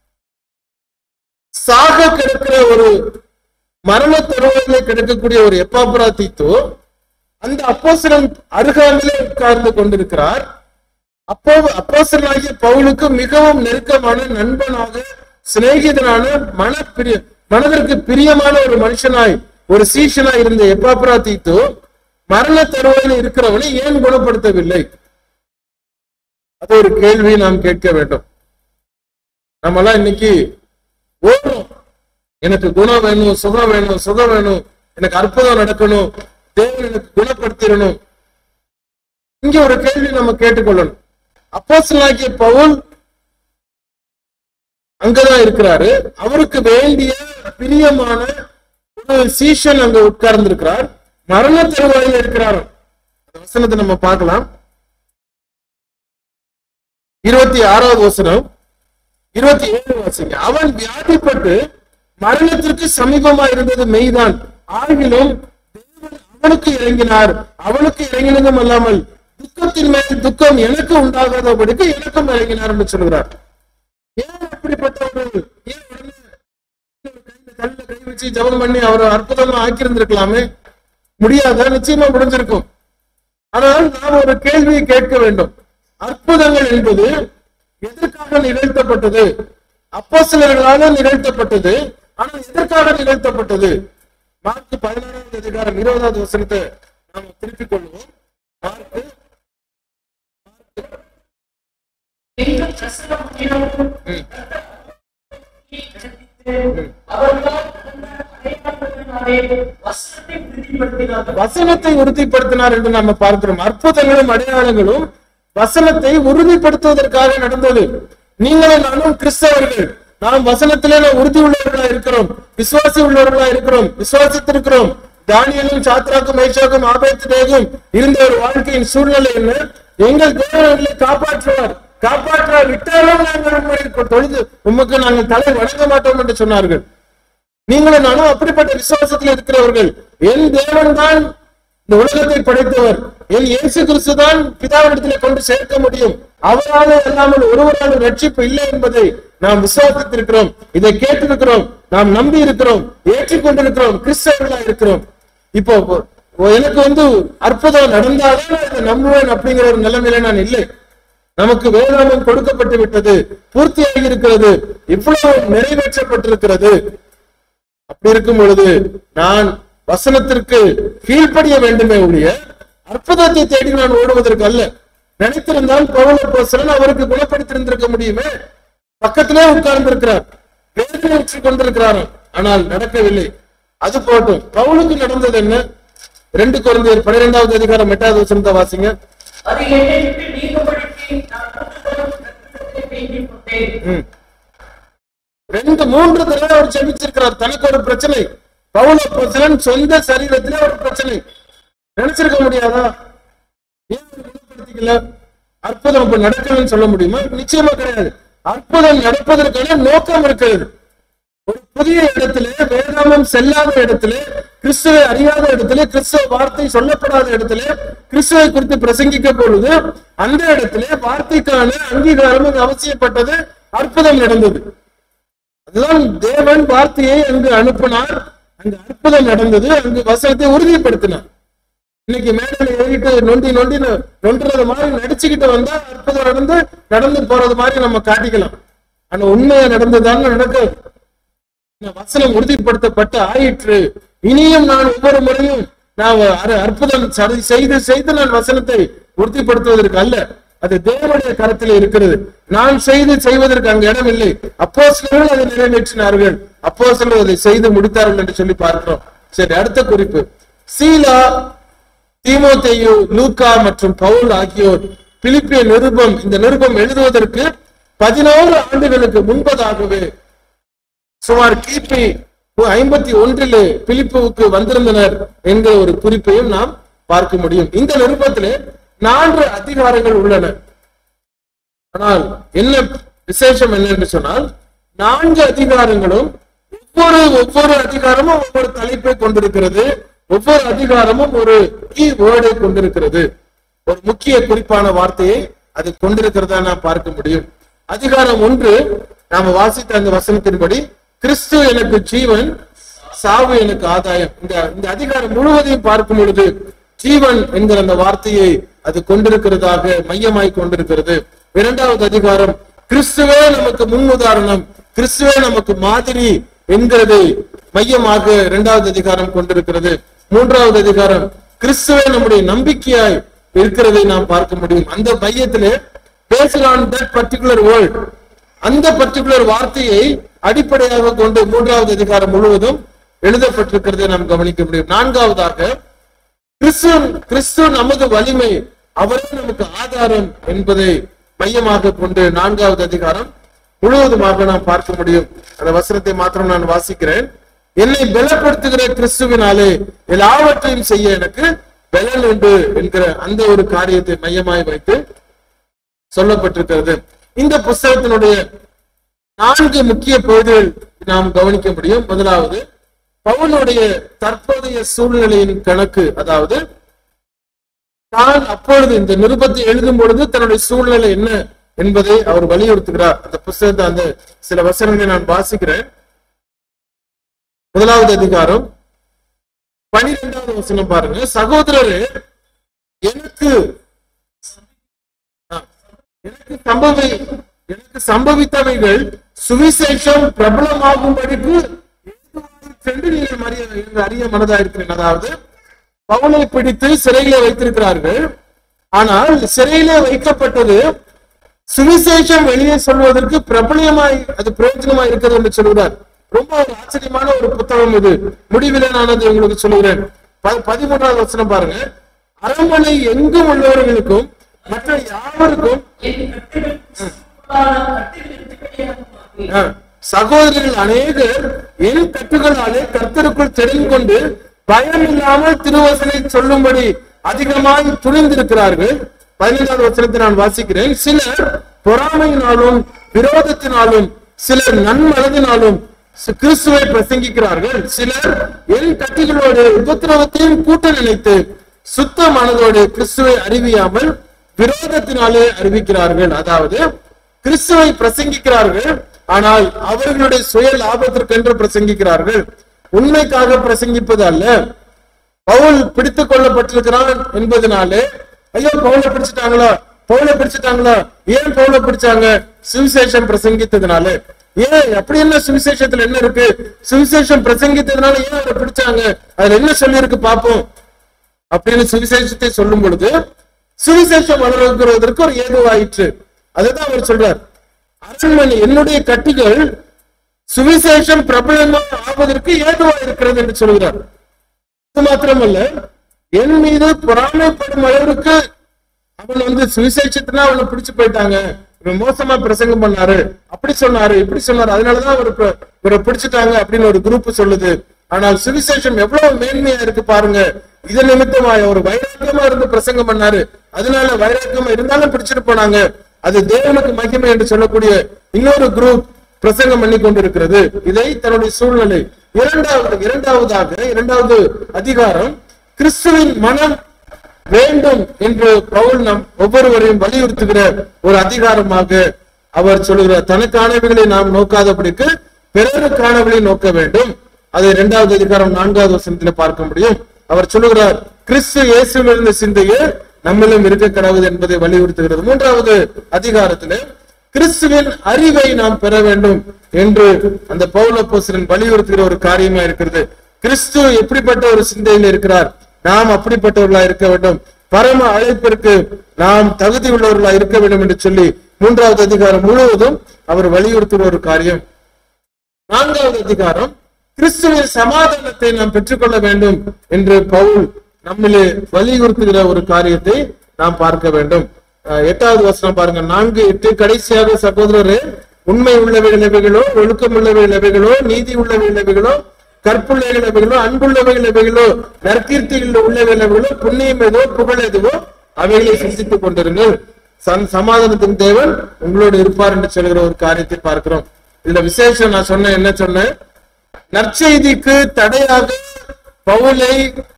C: சாக கிடக்கிற ஒரு மரண தருவாயிலே கிடக்கக்கூடிய ஒரு எப்பாபுரா தீத்து அந்த அப்போஸ்தலன் அருகாமையிலே உட்கார்ந்து கொண்டிருக்கிறார் அப்போ அப்போஸ்தலனாகிய பவுலுக்கு மிகவும் நெருக்கமான நண்பனாக சிநேகிதனான மன பிரிய மனதிற்கு பிரியமான ஒரு மனுஷனாய் ஒரு சீஷனாய் இருந்த எப்பாபுரா தீத்து மரண தருவாயில் இருக்கிறவனை ஏன் குணப்படுத்தவில்லை அது ஒரு கேள்வி நாம் கேட்க வேண்டும் நம்மலாம் இன்னைக்கு ஓடுறோம் எனக்கு குணம் வேணும் சுகம் வேணும் சுகம் வேணும் எனக்கு அற்புதம் நடக்கணும் தேவன் எனக்கு குணப்படுத்திடணும் இங்க ஒரு கேள்வி நம்ம கேட்டுக்கொள்ளணும் அப்போஸ்தலனாகிய பவுல் அங்கதான் இருக்கிறாரு அவருக்கு வேண்டிய பிரியமான ஒரு சீஷன் அங்க உட்கார்ந்து இருக்கிறார் மரண தருவாயில் இருக்கிறார் அந்த வசனத்தை நம்ம பார்க்கலாம் இருபத்தி ஆறாவது வசனம் இருபத்தி ஏழு வாசிங்க அவன் வியாதிப்பட்டு மரணத்திற்கு சமீபமா இருந்தது மெய்தான் ஆகிலும் தேவன் அவனுக்கு இறங்கினார் அவனுக்கு இறங்கினதும் அல்லாமல் துக்கத்தின் மேல் துக்கம் எனக்கு உண்டாகாதபடிக்கு எனக்கும் இறங்கினார் என்று சொல்கிறார் ஏன் அப்படிப்பட்ட ஒரு ஏன் உடனே கையில கல்ல கை வச்சு ஜெபம் பண்ணி அவரை அற்புதமா ஆக்கியிருந்திருக்கலாமே முடியாதா நிச்சயமா முடிஞ்சிருக்கும் ஆனால் நாம் ஒரு கேள்வியை கேட்க வேண்டும் அற்புதங்கள் என்பது எதற்காக நிகழ்த்தப்பட்டது அப்போ சிலர்களால நிகழ்த்தப்பட்டது ஆனால் எதற்காக நிகழ்த்தப்பட்டது மார்க் பதினாறாவது அதிகாரம் இருபதாவது வசனத்தை நாம் திருப்பிக் கொள்வோம் மார்க்
D: எங்கள் பிரசனம் பண்ணினோம். அவர்களால் நடந்த அடையாளங்களினாலே வசனத்தை உறுதிப்படுத்தினார்கள்.
C: வசனத்தை உறுதிப்படுத்தினார் என்று நாம பார்க்கிறோம் அற்புதங்களும் அடையாளங்களும் வசனத்தை உறுதிப்படுத்துவதற்காக நடந்தது நீங்களும் நானும் கிறிஸ்தவர்கள் நாம் வசனத்திலே நாம் உறுதி உள்ளவர்களா இருக்கிறோம் விசுவாசி உள்ளவர்களா இருக்கிறோம் விசுவாசித்திருக்கிறோம் தானியலும் சாத்ராக்கும் மேஷாக்கும் ஆபேத்தினேகும் இருந்த ஒரு வாழ்க்கையின் சூழ்நிலை என்ன எங்கள் தேவர்களை காப்பாற்றுவார் காப்பாற்ற விட்டாலும் நாங்கள் உம்மை தொழுது உமக்கு நாங்கள் தலை வணங்க மாட்டோம் என்று சொன்னார்கள் நீங்களும் நானும் அப்படிப்பட்ட விசுவாசத்தில் இருக்கிறவர்கள் என் தேவன் தான் இந்த உலகத்தை படைத்தவர் என் இயேசு கிறிஸ்து தான் பிதாவிடத்திலே கொண்டு சேர்க்க முடியும் அவரால் அல்லாமல் ஒருவரால் ரட்சிப்பு இல்லை என்பதை நாம் விசுவாசித்திருக்கிறோம் இதை கேட்டிருக்கிறோம் நாம் நம்பி இருக்கிறோம் ஏற்றுக்கொண்டிருக்கிறோம் கிறிஸ்தவர்களா இருக்கிறோம் இப்போ ஒ- எனக்கு வந்து அற்புதம் நடந்தாலும் நான் இதை நம்புவேன் அப்படிங்கிற ஒரு நிலைமையில நான் இல்லை நமக்கு வேதாமம் கொடுக்கப்பட்டு விட்டது பூர்த்தியாகி இருக்கிறது இவ்வளவு நிறைவேற்றப்பட்டிருக்கிறது அப்படி இருக்கும் பொழுது நான் வசனத்திற்கு கீழ்ப்படிய வேண்டுமே ஒழிய அற்புதத்தை தேடி நான் ஓடுவதற்கு அல்ல நினைத்திருந்தால் பவுல போசலன் அவருக்கு குணப்படுத்தியிருந்திருக்க முடியுமே பக்கத்திலே உட்கார்ந்து இருக்கிறார் வேதனை உற்று கொண்டிருக்கிறாராம் ஆனால் நடக்கவில்லை அது போட்டும் பவுலுக்கு நடந்தது என்ன ரெண்டு குழந்தையர் பன்னிரெண்டாவது அதிகாரம் எட்டாவது வசனத்தை வாசிங்க
D: அது என்னை விட்டு நீங்கும்படிக்கு நான் மூன்றுதரம் கர்த்தரிடத்திலே வேண்டிக் கொண்டேன்.
C: ம். ரெண்டு மூன்று தடவை அவர் ஜெபிச்சிருக்கிறார் தனக்கு ஒரு பிரச்சனை பவுல போசலன் சொந்த சரீரத்திலே ஒரு பிரச்சனை நினைச்சிருக்க முடியாதா ஏன் அவர் குணப்படுத்திக்கல அற்புதம் இப்ப நடக்கலன்னு சொல்ல முடியுமா நிச்சயமா கிடையாது அற்புதம் நடப்பதற்கான நோக்கம் இருக்கிறது ஒரு புதிய இடத்திலே வேதாமம் செல்லாத இடத்திலே கிறிஸ்துவை அறியாத இடத்திலே கிறிஸ்துவ வார்த்தை சொல்லப்படாத இடத்திலே கிறிஸ்துவை குறித்து பிரசங்கிக்க பொழுது அந்த இடத்திலே வார்த்தைக்கான அங்கீகாரம் அங்கு அவசியப்பட்டது அற்புதம் நடந்தது அதுதான் தேவன் வார்த்தையை அங்கு அனுப்பினார் அங்கு அற்புதம் நடந்தது அங்கு வசனத்தை உறுதிப்படுத்தினார் இன்னைக்கு மேடையில ஏறிட்டு நொண்டி நொண்டி நொ- நொண்டுறது மாதிரி நடிச்சுக்கிட்டு வந்தா அற்புதம் நடந்து நடந்து போறது மாதிரி நம்ம காட்டிக்கலாம் ஆனா உண்மையா நடந்ததான்னு நடக்காது இந்த வசனம் உறுதிப்படுத்தப்பட்டு ஆயிற்று இனியும் நான் ஒவ்வொரு முறையும் நான் அற- அற்புதம் சரி- செய்து செய்து நான் வசனத்தை உறுதிப்படுத்துவதற்கு அல்ல அது தேவனுடைய கரத்தில் இருக்கிறது நான் செய்து செய்வதற்கு அங்கு இடம் இல்லை அப்போ அதை நிறைவேற்றினார்கள் அப்போ அதை செய்து முடித்தார்கள் என்று சொல்லி பார்க்கிறோம் சரி அடுத்த குறிப்பு சீலா தீமோத்தேயு லூக்கா மற்றும் பவுல் ஆகியோர் பிலிப்பிய நிருபம் இந்த நிருபம் எழுதுவதற்கு பதினோரு ஆண்டுகளுக்கு முன்பதாகவே சுமார் கிபி ஐம்பத்தி ஒன்றிலே பிலிப்புவுக்கு வந்திருந்தனர் என்கிற ஒரு குறிப்பையும் நாம் பார்க்க முடியும் இந்த நிருபத்திலே நான்கு அதிகாரங்கள் உள்ளன ஆனால் என்ன விசேஷம் என்ன என்று சொன்னால் நான்கு அதிகாரங்களும் ஒவ்வொரு ஒவ்வொரு அதிகாரமும் ஒவ்வொரு தலைப்பை கொண்டிருக்கிறது ஒவ்வொரு அதிகாரமும் ஒரு கீ வேர்டை கொண்டிருக்கிறது ஒரு முக்கிய குறிப்பான வார்த்தையை அது கொண்டிருக்கிறதா நாம் பார்க்க முடியும் அதிகாரம் ஒன்று நாம வாசித்த அந்த வசனத்தின்படி கிறிஸ்து எனக்கு ஜீவன் சாவு எனக்கு ஆதாயம் இந்த இந்த அதிகாரம் முழுவதையும் பார்க்கும் பொழுது ஜீவன் என்கிற அந்த வார்த்தையை அது கொண்டிருக்கிறதாக மையமாய் கொண்டிருக்கிறது இரண்டாவது அதிகாரம் கிறிஸ்துவே நமக்கு முன் உதாரணம் கிறிஸ்துவே நமக்கு மாதிரி என்கிறதை மையமாக இரண்டாவது அதிகாரம் கொண்டிருக்கிறது மூன்றாவது அதிகாரம் கிறிஸ்துவே நம்முடைய நம்பிக்கையாய் இருக்கிறதை நாம் பார்க்க முடியும் அந்த மையத்திலே based on that particular world அந்த பர்டிகுலர் வார்த்தையை அடிப்படையாக கொண்டு மூன்றாவது அதிகாரம் முழுவதும் எழுதப்பட்டிருக்கிறதை நாம் கவனிக்க முடியும் நான்காவதாக கிறிஸ்து கிறிஸ்து நமது வலிமை அவரே நமக்கு ஆதாரம் என்பதை மையமாக கொண்டு நான்காவது அதிகாரம் முழுவதுமாக நாம் பார்க்க முடியும் அந்த வசனத்தை மாத்திரம் நான் வாசிக்கிறேன் என்னை பலப்படுத்துகிற கிறிஸ்துவினாலே எல்லாவற்றையும் செய்ய எனக்கு பலன் உண்டு என்கிற அந்த ஒரு காரியத்தை மையமாய் வைத்து சொல்லப்பட்டிருக்கிறது இந்த புஸ்தகத்தினுடைய நான்கு முக்கிய பகுதிகள் நாம் கவனிக்க முடியும் முதலாவது பவுலுடைய தற்போதைய சூழ்நிலையின் கணக்கு அதாவது தான் அப்பொழுது இந்த நிருபத்தை எழுதும் பொழுது தன்னுடைய சூழ்நிலை என்ன என்பதை அவர் வலியுறுத்துகிறார் அந்த புஸ்தகத்தை அந்த சில வசனங்களை நான் வாசிக்கிறேன் முதலாவது அதிகாரம் பனிரெண்டாவது வசனம் பாருங்க சகோதரரே எனக்கு ஆ, எனக்கு சம்பவி எனக்கு சம்பவித்தவைகள் சுவிசேஷம் பிரபலமாகும்படிக்கு ஏதுவாய் சென்று நீங்கள் அறிய என்று அறிய மனதாயிருக்கிறேன் அதாவது பவுலை பிடித்து சிறையிலே வைத்திருக்கிறார்கள் ஆனால் சிறையிலே வைக்கப்பட்டது சுவிசேஷம் வெளியே சொல்வதற்கு பிரபலியமாய் அது பிரயோஜனமாய் இருக்கிறது என்று சொல்கிறார் ரொம்ப ஒரு ஆச்சரியமான ஒரு புத்தகம் இது முடிவிலே நான் அதை உங்களுக்கு சொல்லுகிறேன் ப- பதிமூன்றாவது வசனம் பாருங்க அரண்மனை எங்கும் உள்ளவர்களுக்கும் மற்ற யாவருக்கும்
D: என் கட்டுகளுக்கு கட்டுகளின் திட்டத்தை
C: ஆ, சகோதரர்கள் அநேகர் என் கட்டுகளாலே கர்த்தருக்குள் தெரிந்து கொண்டு பயம் இல்லாமல் திருவசனை சொல்லும்படி அதிகமாய் துணிந்திருக்கிறார்கள் பதினைந்தாவது வசனத்தை நான் வாசிக்கிறேன் சிலர் பொறாமையினாலும் விரோதத்தினாலும் சிலர் நன்மனதினாலும் சு- கிறிஸ்துவை பிரசங்கிக்கிறார்கள் சிலர் என் கட்டிகளோடு உபத்திரவத்தையும் கூட்ட நினைத்து சுத்த மனதோடு கிறிஸ்துவை அறிவியாமல் விரோதத்தினாலே அறிவிக்கிறார்கள் அதாவது கிறிஸ்துவை பிரசங்கிக்கிறார்கள் ஆனால் அவர்களுடைய சுய லாபத்திற்கென்று பிரசங்கிக்கிறார்கள் உண்மைக்காக பிரசங்கிப்பது அல்ல பவுல் பிடித்துக் கொள்ளப்பட்டிருக்கிறான் என்பதனாலே ஐயோ பவுலை பிடிச்சிட்டாங்களா பவுலை பிடிச்சிட்டாங்களா ஏன் பவுலை பிடிச்சாங்க சுவிசேஷம் பிரசங்கித்ததுனால ஏன் அப்படி என்ன சுவிசேஷத்துல என்ன இருக்கு சுவிசேஷம் பிரசங்கித்ததுனால ஏன் அவரை பிடிச்சாங்க அதுல என்ன சொல்லி இருக்கு பாப்போம் அப்படின்னு சுவிசேஷத்தை சொல்லும் பொழுது சுவிசேஷம் வளர்க்கிறதற்கு ஒரு ஏதுவாயிற்று அதுதான் அவர் சொல்றார் அரண்மனை என்னுடைய கட்டிகள் சுவிசேஷம் பிரபலமா ஆவதற்கு ஏதுவா இருக்கிறது என்று சொல்கிறார் அது மாத்திரமல்ல என் மீது பொறாமைப்படும் அளவிற்கு அவன் வந்து சுவிசேஷத்தினா அவனை பிடிச்சு போயிட்டாங்க இவன் மோசமா பிரசங்கம் பண்ணாரு அப்படி சொன்னாரு இப்படி சொன்னாரு அதனாலதான் அவர் இப்ப இவரை பிடிச்சிட்டாங்க அப்படின்னு ஒரு குரூப் சொல்லுது ஆனால் சுவிசேஷம் எவ்வளவு மேன்மையா இருக்கு பாருங்க இது நிமித்தமா அவர் வைராக்கியமா இருந்து பிரசங்கம் பண்ணாரு அதனால வைராக்கியமா இருந்தாலும் பிடிச்சிட்டு போனாங்க அது தேவனுக்கு மகிமை என்று சொல்லக்கூடிய இன்னொரு குரூப் பிரசங்கம் பண்ணி கொண்டிருக்கிறது இதை தன்னுடைய சூழ்நிலை இரண்டாவது இரண்டாவதாக இரண்டாவது அதிகாரம் கிறிஸ்துவின் மனம் வேண்டும் என்று பவுல் நம் ஒவ்வொருவரையும் வலியுறுத்துகிற ஒரு அதிகாரமாக அவர் சொல்லுகிறார் தனக்கானவைகளை நாம் நோக்காதபடிக்கு பிறருக்கானவர்களை நோக்க வேண்டும் அதை இரண்டாவது அதிகாரம் நான்காவது வசனத்தில் பார்க்க முடியும் அவர் சொல்லுகிறார் கிறிஸ்து இயேசுவில் இருந்த சிந்தையே நம்மிலும் இருக்க கடவுது என்பதை வலியுறுத்துகிறது மூன்றாவது அதிகாரத்திலே கிறிஸ்துவின் அறிவை நாம் பெற வேண்டும் என்று அந்த பௌலப்போசரன் வலியுறுத்துகிற ஒரு காரியமா இருக்கிறது கிறிஸ்து எப்படிப்பட்ட ஒரு சிந்தையில் இருக்கிறார் நாம் அப்படிப்பட்டவர்களா இருக்க வேண்டும் பரம அழைப்பிற்கு நாம் தகுதி உள்ளவர்களா இருக்க வேண்டும் என்று சொல்லி மூன்றாவது அதிகாரம் முழுவதும் அவர் வலியுறுத்துகிற ஒரு காரியம் நான்காவது அதிகாரம் கிறிஸ்துவின் சமாதானத்தை நாம் பெற்றுக்கொள்ள வேண்டும் என்று பவுல் நம்மிலே வலியுறுத்துகிற ஒரு காரியத்தை நாம் பார்க்க வேண்டும் அஹ் எட்டாவது வசனம் பாருங்க நான்கு எட்டு கடைசியாக சகோதரரே உண்மை உள்ளவைகள் எவைகளோ ஒழுக்கம் உள்ளவைகள் எவைகளோ நீதி உள்ளவைகள் எவைகளோ கற்புள்ளவைகள் எவைகளோ அன்புள்ளவைகள் எவைகளோ நற்கீர்த்திகள் உள்ளவைகள் எவைகளோ புண்ணியம் எதோ புகழ் எதுவோ அவைகளை சிந்தித்துக் கொண்டிருங்கள் சன் சமாதானத்தின் தேவன் உங்களோடு இருப்பார் என்று சொல்கிற ஒரு காரியத்தை பார்க்கிறோம் இதுல விசேஷம் நான் சொன்னேன் என்ன சொன்னேன் நற்செய்திக்கு தடையாக பவுலை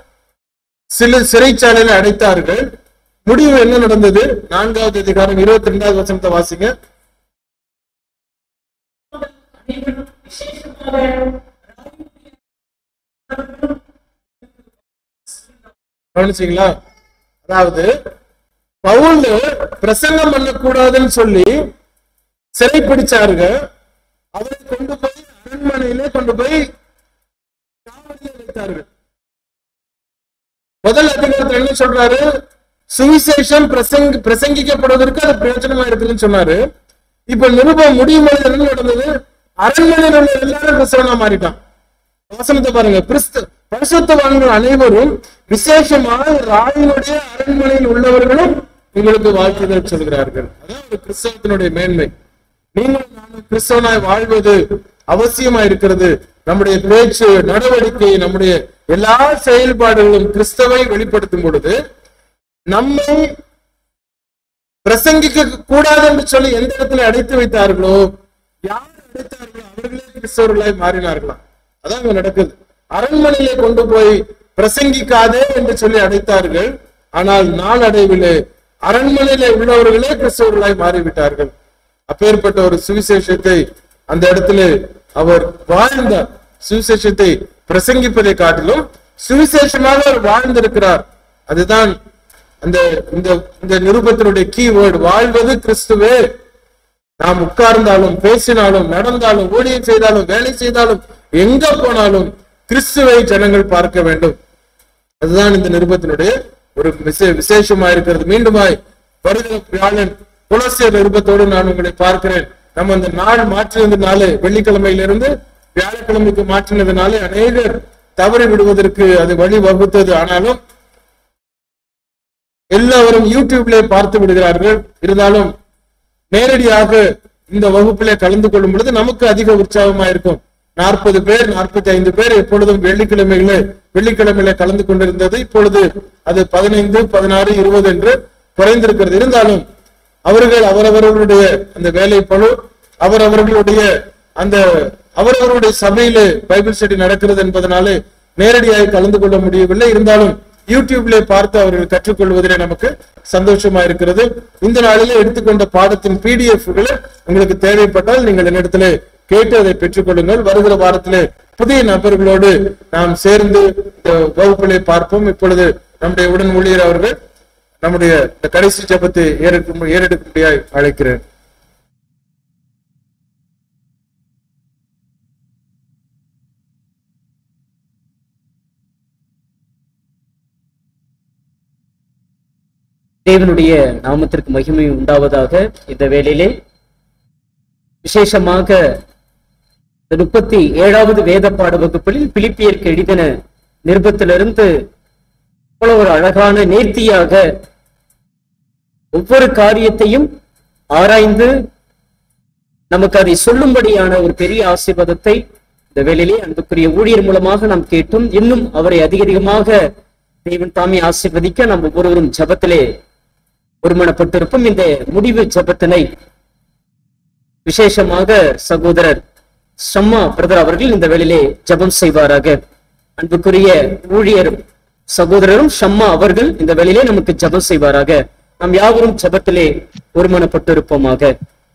C: சில சிறைச்சாலையில அடைத்தார்கள் முடிவு என்ன நடந்தது நான்காவது அதிகாரம் இருபத்தி ரெண்டாவது வசனத்தை வாசிங்க
D: அனைவரும் விசேஷமாக
C: கவனிச்சீங்களா அதாவது பவுல் பிரசங்கம் பண்ணக்கூடாதுன்னு சொல்லி சிறை பிடிச்சாருங்க அவரை கொண்டு போய் அரண்மனையிலே கொண்டு போய் காவலில் வைத்தார்கள் முதல் அதிகாரத்துல என்ன சொல்றாரு சுவிசேஷம் பிரசங்க பிரசங்கிக்கப்படுவதற்கு அது பிரயோஜனமா இருக்குதுன்னு சொன்னாரு இப்ப நிருபம் முடியும் பொழுது என்ன நடந்தது அரண்மனையில் உள்ள எல்லாரும் கிறிஸ்தவனா மாறிட்டான் வசனத்தை பாருங்க கிறிஸ்து பரிசுத்தவான்கள் அனைவரும் விசேஷமாக ராயினுடைய அரண்மனையில் உள்ளவர்களும் உங்களுக்கு வாழ்த்துதல் சொல்கிறார்கள் அதான் ஒரு கிறிஸ்தவத்தினுடைய மேன்மை நீங்கள் நானும் கிறிஸ்தவனாய் வாழ்வது அவசியமா இருக்கிறது நம்முடைய பேச்சு நடவடிக்கை நம்முடைய எல்லா செயல்பாடுகளும் கிறிஸ்தவை வெளிப்படுத்தும் பொழுது நம்மை பிரசங்கிக்க கூடாது என்று சொல்லி எந்த இடத்துல அடைத்து வைத்தார்களோ யார் அடைத்தார்களோ அவர்களே கிறிஸ்தவர்களாய் மாறினார்களாம் அதான் அங்க நடக்குது அரண்மனையிலே கொண்டு போய் பிரசங்கிக்காதே என்று சொல்லி அடைத்தார்கள் ஆனால் நாளடைவிலே அரண்மனையிலே உள்ளவர்களே கிறிஸ்தவர்களாய் மாறிவிட்டார்கள் அப்பேற்பட்ட ஒரு சுவிசேஷத்தை அந்த இடத்துல அவர் வாழ்ந்தார் சுவிசேஷத்தை பிரசங்கிப்பதை காட்டிலும் சுவிசேஷமாக அவர் வாழ்ந்திருக்கிறார் அதுதான் அந்த இந்த இந்த நிருபத்தினுடைய கீவேர்டு வாழ்வது கிறிஸ்துவே நாம் உட்கார்ந்தாலும் பேசினாலும் நடந்தாலும் ஊழியம் செய்தாலும் வேலை செய்தாலும் எங்க போனாலும் கிறிஸ்துவை ஜனங்கள் பார்க்க வேண்டும் அதுதான் இந்த நிருபத்தினுடைய ஒரு விசே விசேஷமா இருக்கிறது மீண்டுமாய் வருகிற வியாழன் புலசியர் நிருபத்தோடு நான் உங்களை பார்க்கிறேன் நம்ம அந்த நாள் மாற்றினதுனாலே வெள்ளிக்கிழமையிலிருந்து வியாழக்கிழமைக்கு மாற்றினதுனாலே அநேகர் தவறி விடுவதற்கு அது வழி வகுத்தது ஆனாலும் எல்லாரும் யூடியூப்ல பார்த்து விடுகிறார்கள் இருந்தாலும் நேரடியாக இந்த வகுப்பிலே கலந்து கொள்ளும் பொழுது நமக்கு அதிக உற்சாகமா இருக்கும் நாற்பது பேர் நாற்பத்தி ஐந்து பேர் எப்பொழுதும் வெள்ளிக்கிழமைகளே வெள்ளிக்கிழமையில கலந்து கொண்டிருந்தது இப்பொழுது அது பதினைந்து பதினாறு இருபது என்று குறைந்திருக்கிறது இருந்தாலும் அவர்கள் அவரவர்களுடைய அந்த வேலை பழு அவரவர்களுடைய அந்த அவரவருடைய சபையில பைபிள் ஸ்டடி நடக்கிறது என்பதனாலே நேரடியாக கலந்து கொள்ள முடியவில்லை இருந்தாலும் யூடியூப்ல பார்த்து அவர்கள் கற்றுக்கொள்வதிலே நமக்கு சந்தோஷமா இருக்கிறது இந்த நாளிலே எடுத்துக்கொண்ட பாடத்தின் பிடிஎஃப்களை உங்களுக்கு தேவைப்பட்டால் நீங்கள் என்னிடத்திலே கேட்டு அதை பெற்றுக்கொள்ளுங்கள் வருகிற வாரத்திலே புதிய நபர்களோடு நாம் சேர்ந்து இந்த வகுப்பிலே பார்ப்போம் இப்பொழுது நம்முடைய உடன் ஊழியர் அவர்கள் நம்முடைய இந்த கடைசி ஜபத்தை ஏறெடுக்கும் ஏறெடுக்கும்படியாய் அழைக்கிறேன்
B: தேவனுடைய நாமத்திற்கு மகிமை உண்டாவதாக இந்த வேளையிலே விசேஷமாக இந்த முப்பத்தி ஏழாவது வேத பாட வகுப்பில் பிலிப்பியருக்கு எழுதின நிருபத்திலிருந்து இவ்வளவு ஒரு அழகான நேர்த்தியாக ஒவ்வொரு காரியத்தையும் ஆராய்ந்து நமக்கு அதை சொல்லும்படியான ஒரு பெரிய ஆசீர்வாதத்தை இந்த வேளையிலே அன்புக்குரிய ஊழியர் மூலமாக நாம் கேட்டும் இன்னும் அவரை அதிக அதிகமாக தேவன் தாமே ஆசீர்வதிக்க நாம் ஒவ்வொருவரும் ஜபத்திலே ஒருமனப்பட்டிருப்போம் இந்த முடிவு ஜபத்தினை விசேஷமாக சகோதரர் சம்மா பிரதர் அவர்கள் இந்த வேளையிலே ஜபம் செய்வாராக அன்புக்குரிய ஊழியர் சகோதரரும் ஷம்மா அவர்கள் இந்த வேளையிலே நமக்கு ஜபம் செய்வாராக நாம் யாவரும் ஜபத்திலே ஒருமனப்பட்டிருப்போமாக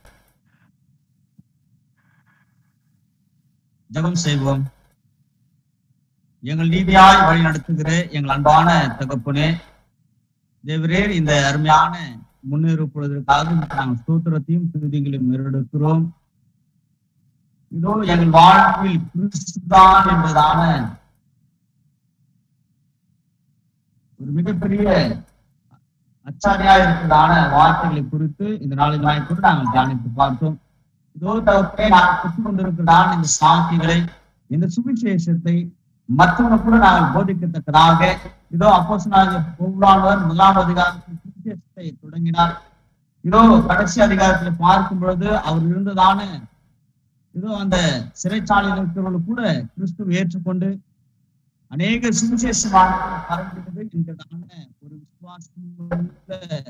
E: ஜெபம் செய்வோம் எங்கள் நீதியாய் வழி நடத்துகிற எங்கள் அன்பான தகப்பனே தேவரே இந்த அருமையான முன்னேறுப்பதற்காக நாங்கள் ஸ்தோத்திரத்தையும் துதிகளையும் எடுக்கிறோம் இதோ எங்கள் வாழ்வில் கிறிஸ்துதான் என்பதான ஒரு மிகப்பெரிய அச்சாரியா இருக்கிறதான வார்த்தைகளை குறித்து இந்த நாளில் கூட நாங்கள் தியானித்து பார்த்தோம் இதோ தகப்பே நாங்கள் கற்றுக் கொண்டிருக்கிறதான இந்த சாட்சிகளை இந்த சுவிசேஷத்தை மற்றவங்க கூட நாங்கள் போதிக்கத்தக்கதாக இதோ அப்போஸ்தலனாகிய பவுலானவர் முதலாம் அதிகாரத்தில் சுவிசேஷத்தை தொடங்கினார் இதோ கடைசி அதிகாரத்தில் பார்க்கும் பொழுது அவர் இருந்ததான இதோ அந்த சிறைச்சாலையில் இருக்கிறவர்கள் கூட கிறிஸ்துவை ஏற்றுக்கொண்டு அநேக சுவிசேஷமாக பரம்பிட்டது என்கிறதான ஒரு விசுவாசம் உள்ள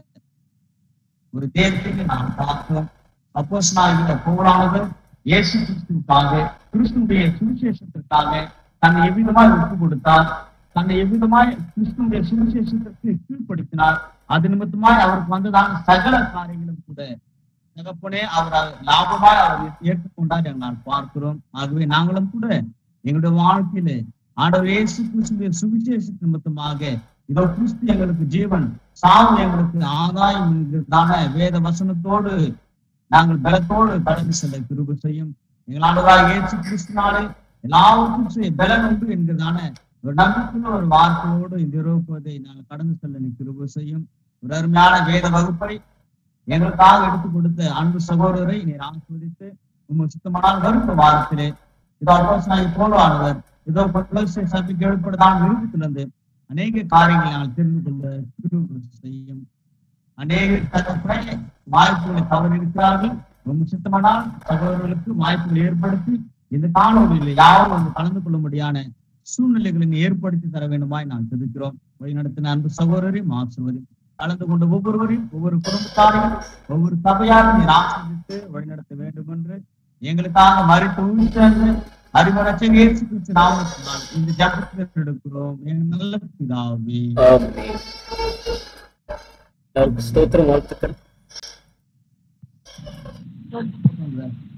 E: ஒரு தேர்தலை நாம் பார்த்தோம் அப்போஸ் பவுலானவர் இயேசு கிறிஸ்துவுக்காக கிறிஸ்துடைய சுவிசேஷத்திற்காக தன்னை எவ்விதமாய் ஒப்பு கொடுத்தார் தன்னை எவ்விதமாய் கிறிஸ்துடைய சுவிசேஷத்திற்கு கீழ்ப்படுத்தினார் அது நிமித்தமாய் அவருக்கு வந்ததான சகல காரியங்களும் கூட தகப்பனே அவர் அதை லாபமாய் அவர் ஏற்றுக்கொண்டார் என்று நான் பார்க்கிறோம் ஆகவே நாங்களும் கூட எங்களுடைய வாழ்க்கையில ஆண்டவர் இயேசு கிறிஸ்துடைய சுவிசேஷ நிமித்தமாக இதோ கிறிஸ்து எங்களுக்கு ஜீவன் சாவு எங்களுக்கு ஆதாயம் என்கிறதான வேத வசனத்தோடு நாங்கள் பலத்தோடு கடந்து செல்ல கிருபை செய்யும் எங்களாண்டதாக இயேசு கிறிஸ்துனாலே எல்லாவற்றும் செய்ய பலன் உண்டு என்கிறதான ஒரு நம்பிக்கையுள்ள ஒரு வார்த்தையோடு இந்த இருப்பதை நாங்கள் கடந்து செல்ல நீ கிருபை செய்யும் ஒரு அருமையான வேத வகுப்பை எங்களுக்காக எடுத்துக் கொடுத்த அன்பு சகோதரரை நீர் ஆஸ்வதித்து உங்கள் சுத்தமான கருப்பு வாரத்திலே இதோ அப்போஸ்தலனாகிய போலானவர் இதோ புலசை சபைக்கு எழுப்படுதான் நிறுவத்திலிருந்து அநேக காரியங்களை நாங்கள் தெரிந்து கொள்ள கிருபை செய்யும் அநேக தகப்பனை வாய்ப்புகளை தவறு இருக்கிறார்கள் ரொம்ப சித்தமானால் சகோதரர்களுக்கு வாய்ப்புகளை ஏற்படுத்தி இந்த காணொலியில் யாரும் வந்து கலந்து கொள்ளும்படியான சூழ்நிலைகளை நீ ஏற்படுத்தி தர வேண்டுமாய் நான் தெரிவிக்கிறோம் வழிநடத்தின அன்பு சகோதரரையும் ஆசிர்வதி கலந்து கொண்ட ஒவ்வொருவரையும் ஒவ்வொரு குடும்பத்தாரையும் ஒவ்வொரு சபையாரும் நீர் ஆசிர்வித்து வழிநடத்த வேண்டும் என்று எங்களுக்காக மறித்து உயிர்த்தெழுந்து அறிமுகத்தை இயேசு கிறிஸ்து நாமத்தினால் இந்த ஜபத்தில் எடுக்கிறோம் என் நல்ல பிதாவே
B: ஆமென். எல்லாருக்கும் ஸ்தோத்திரம் வாழ்த்துக்கள்
E: Thank you.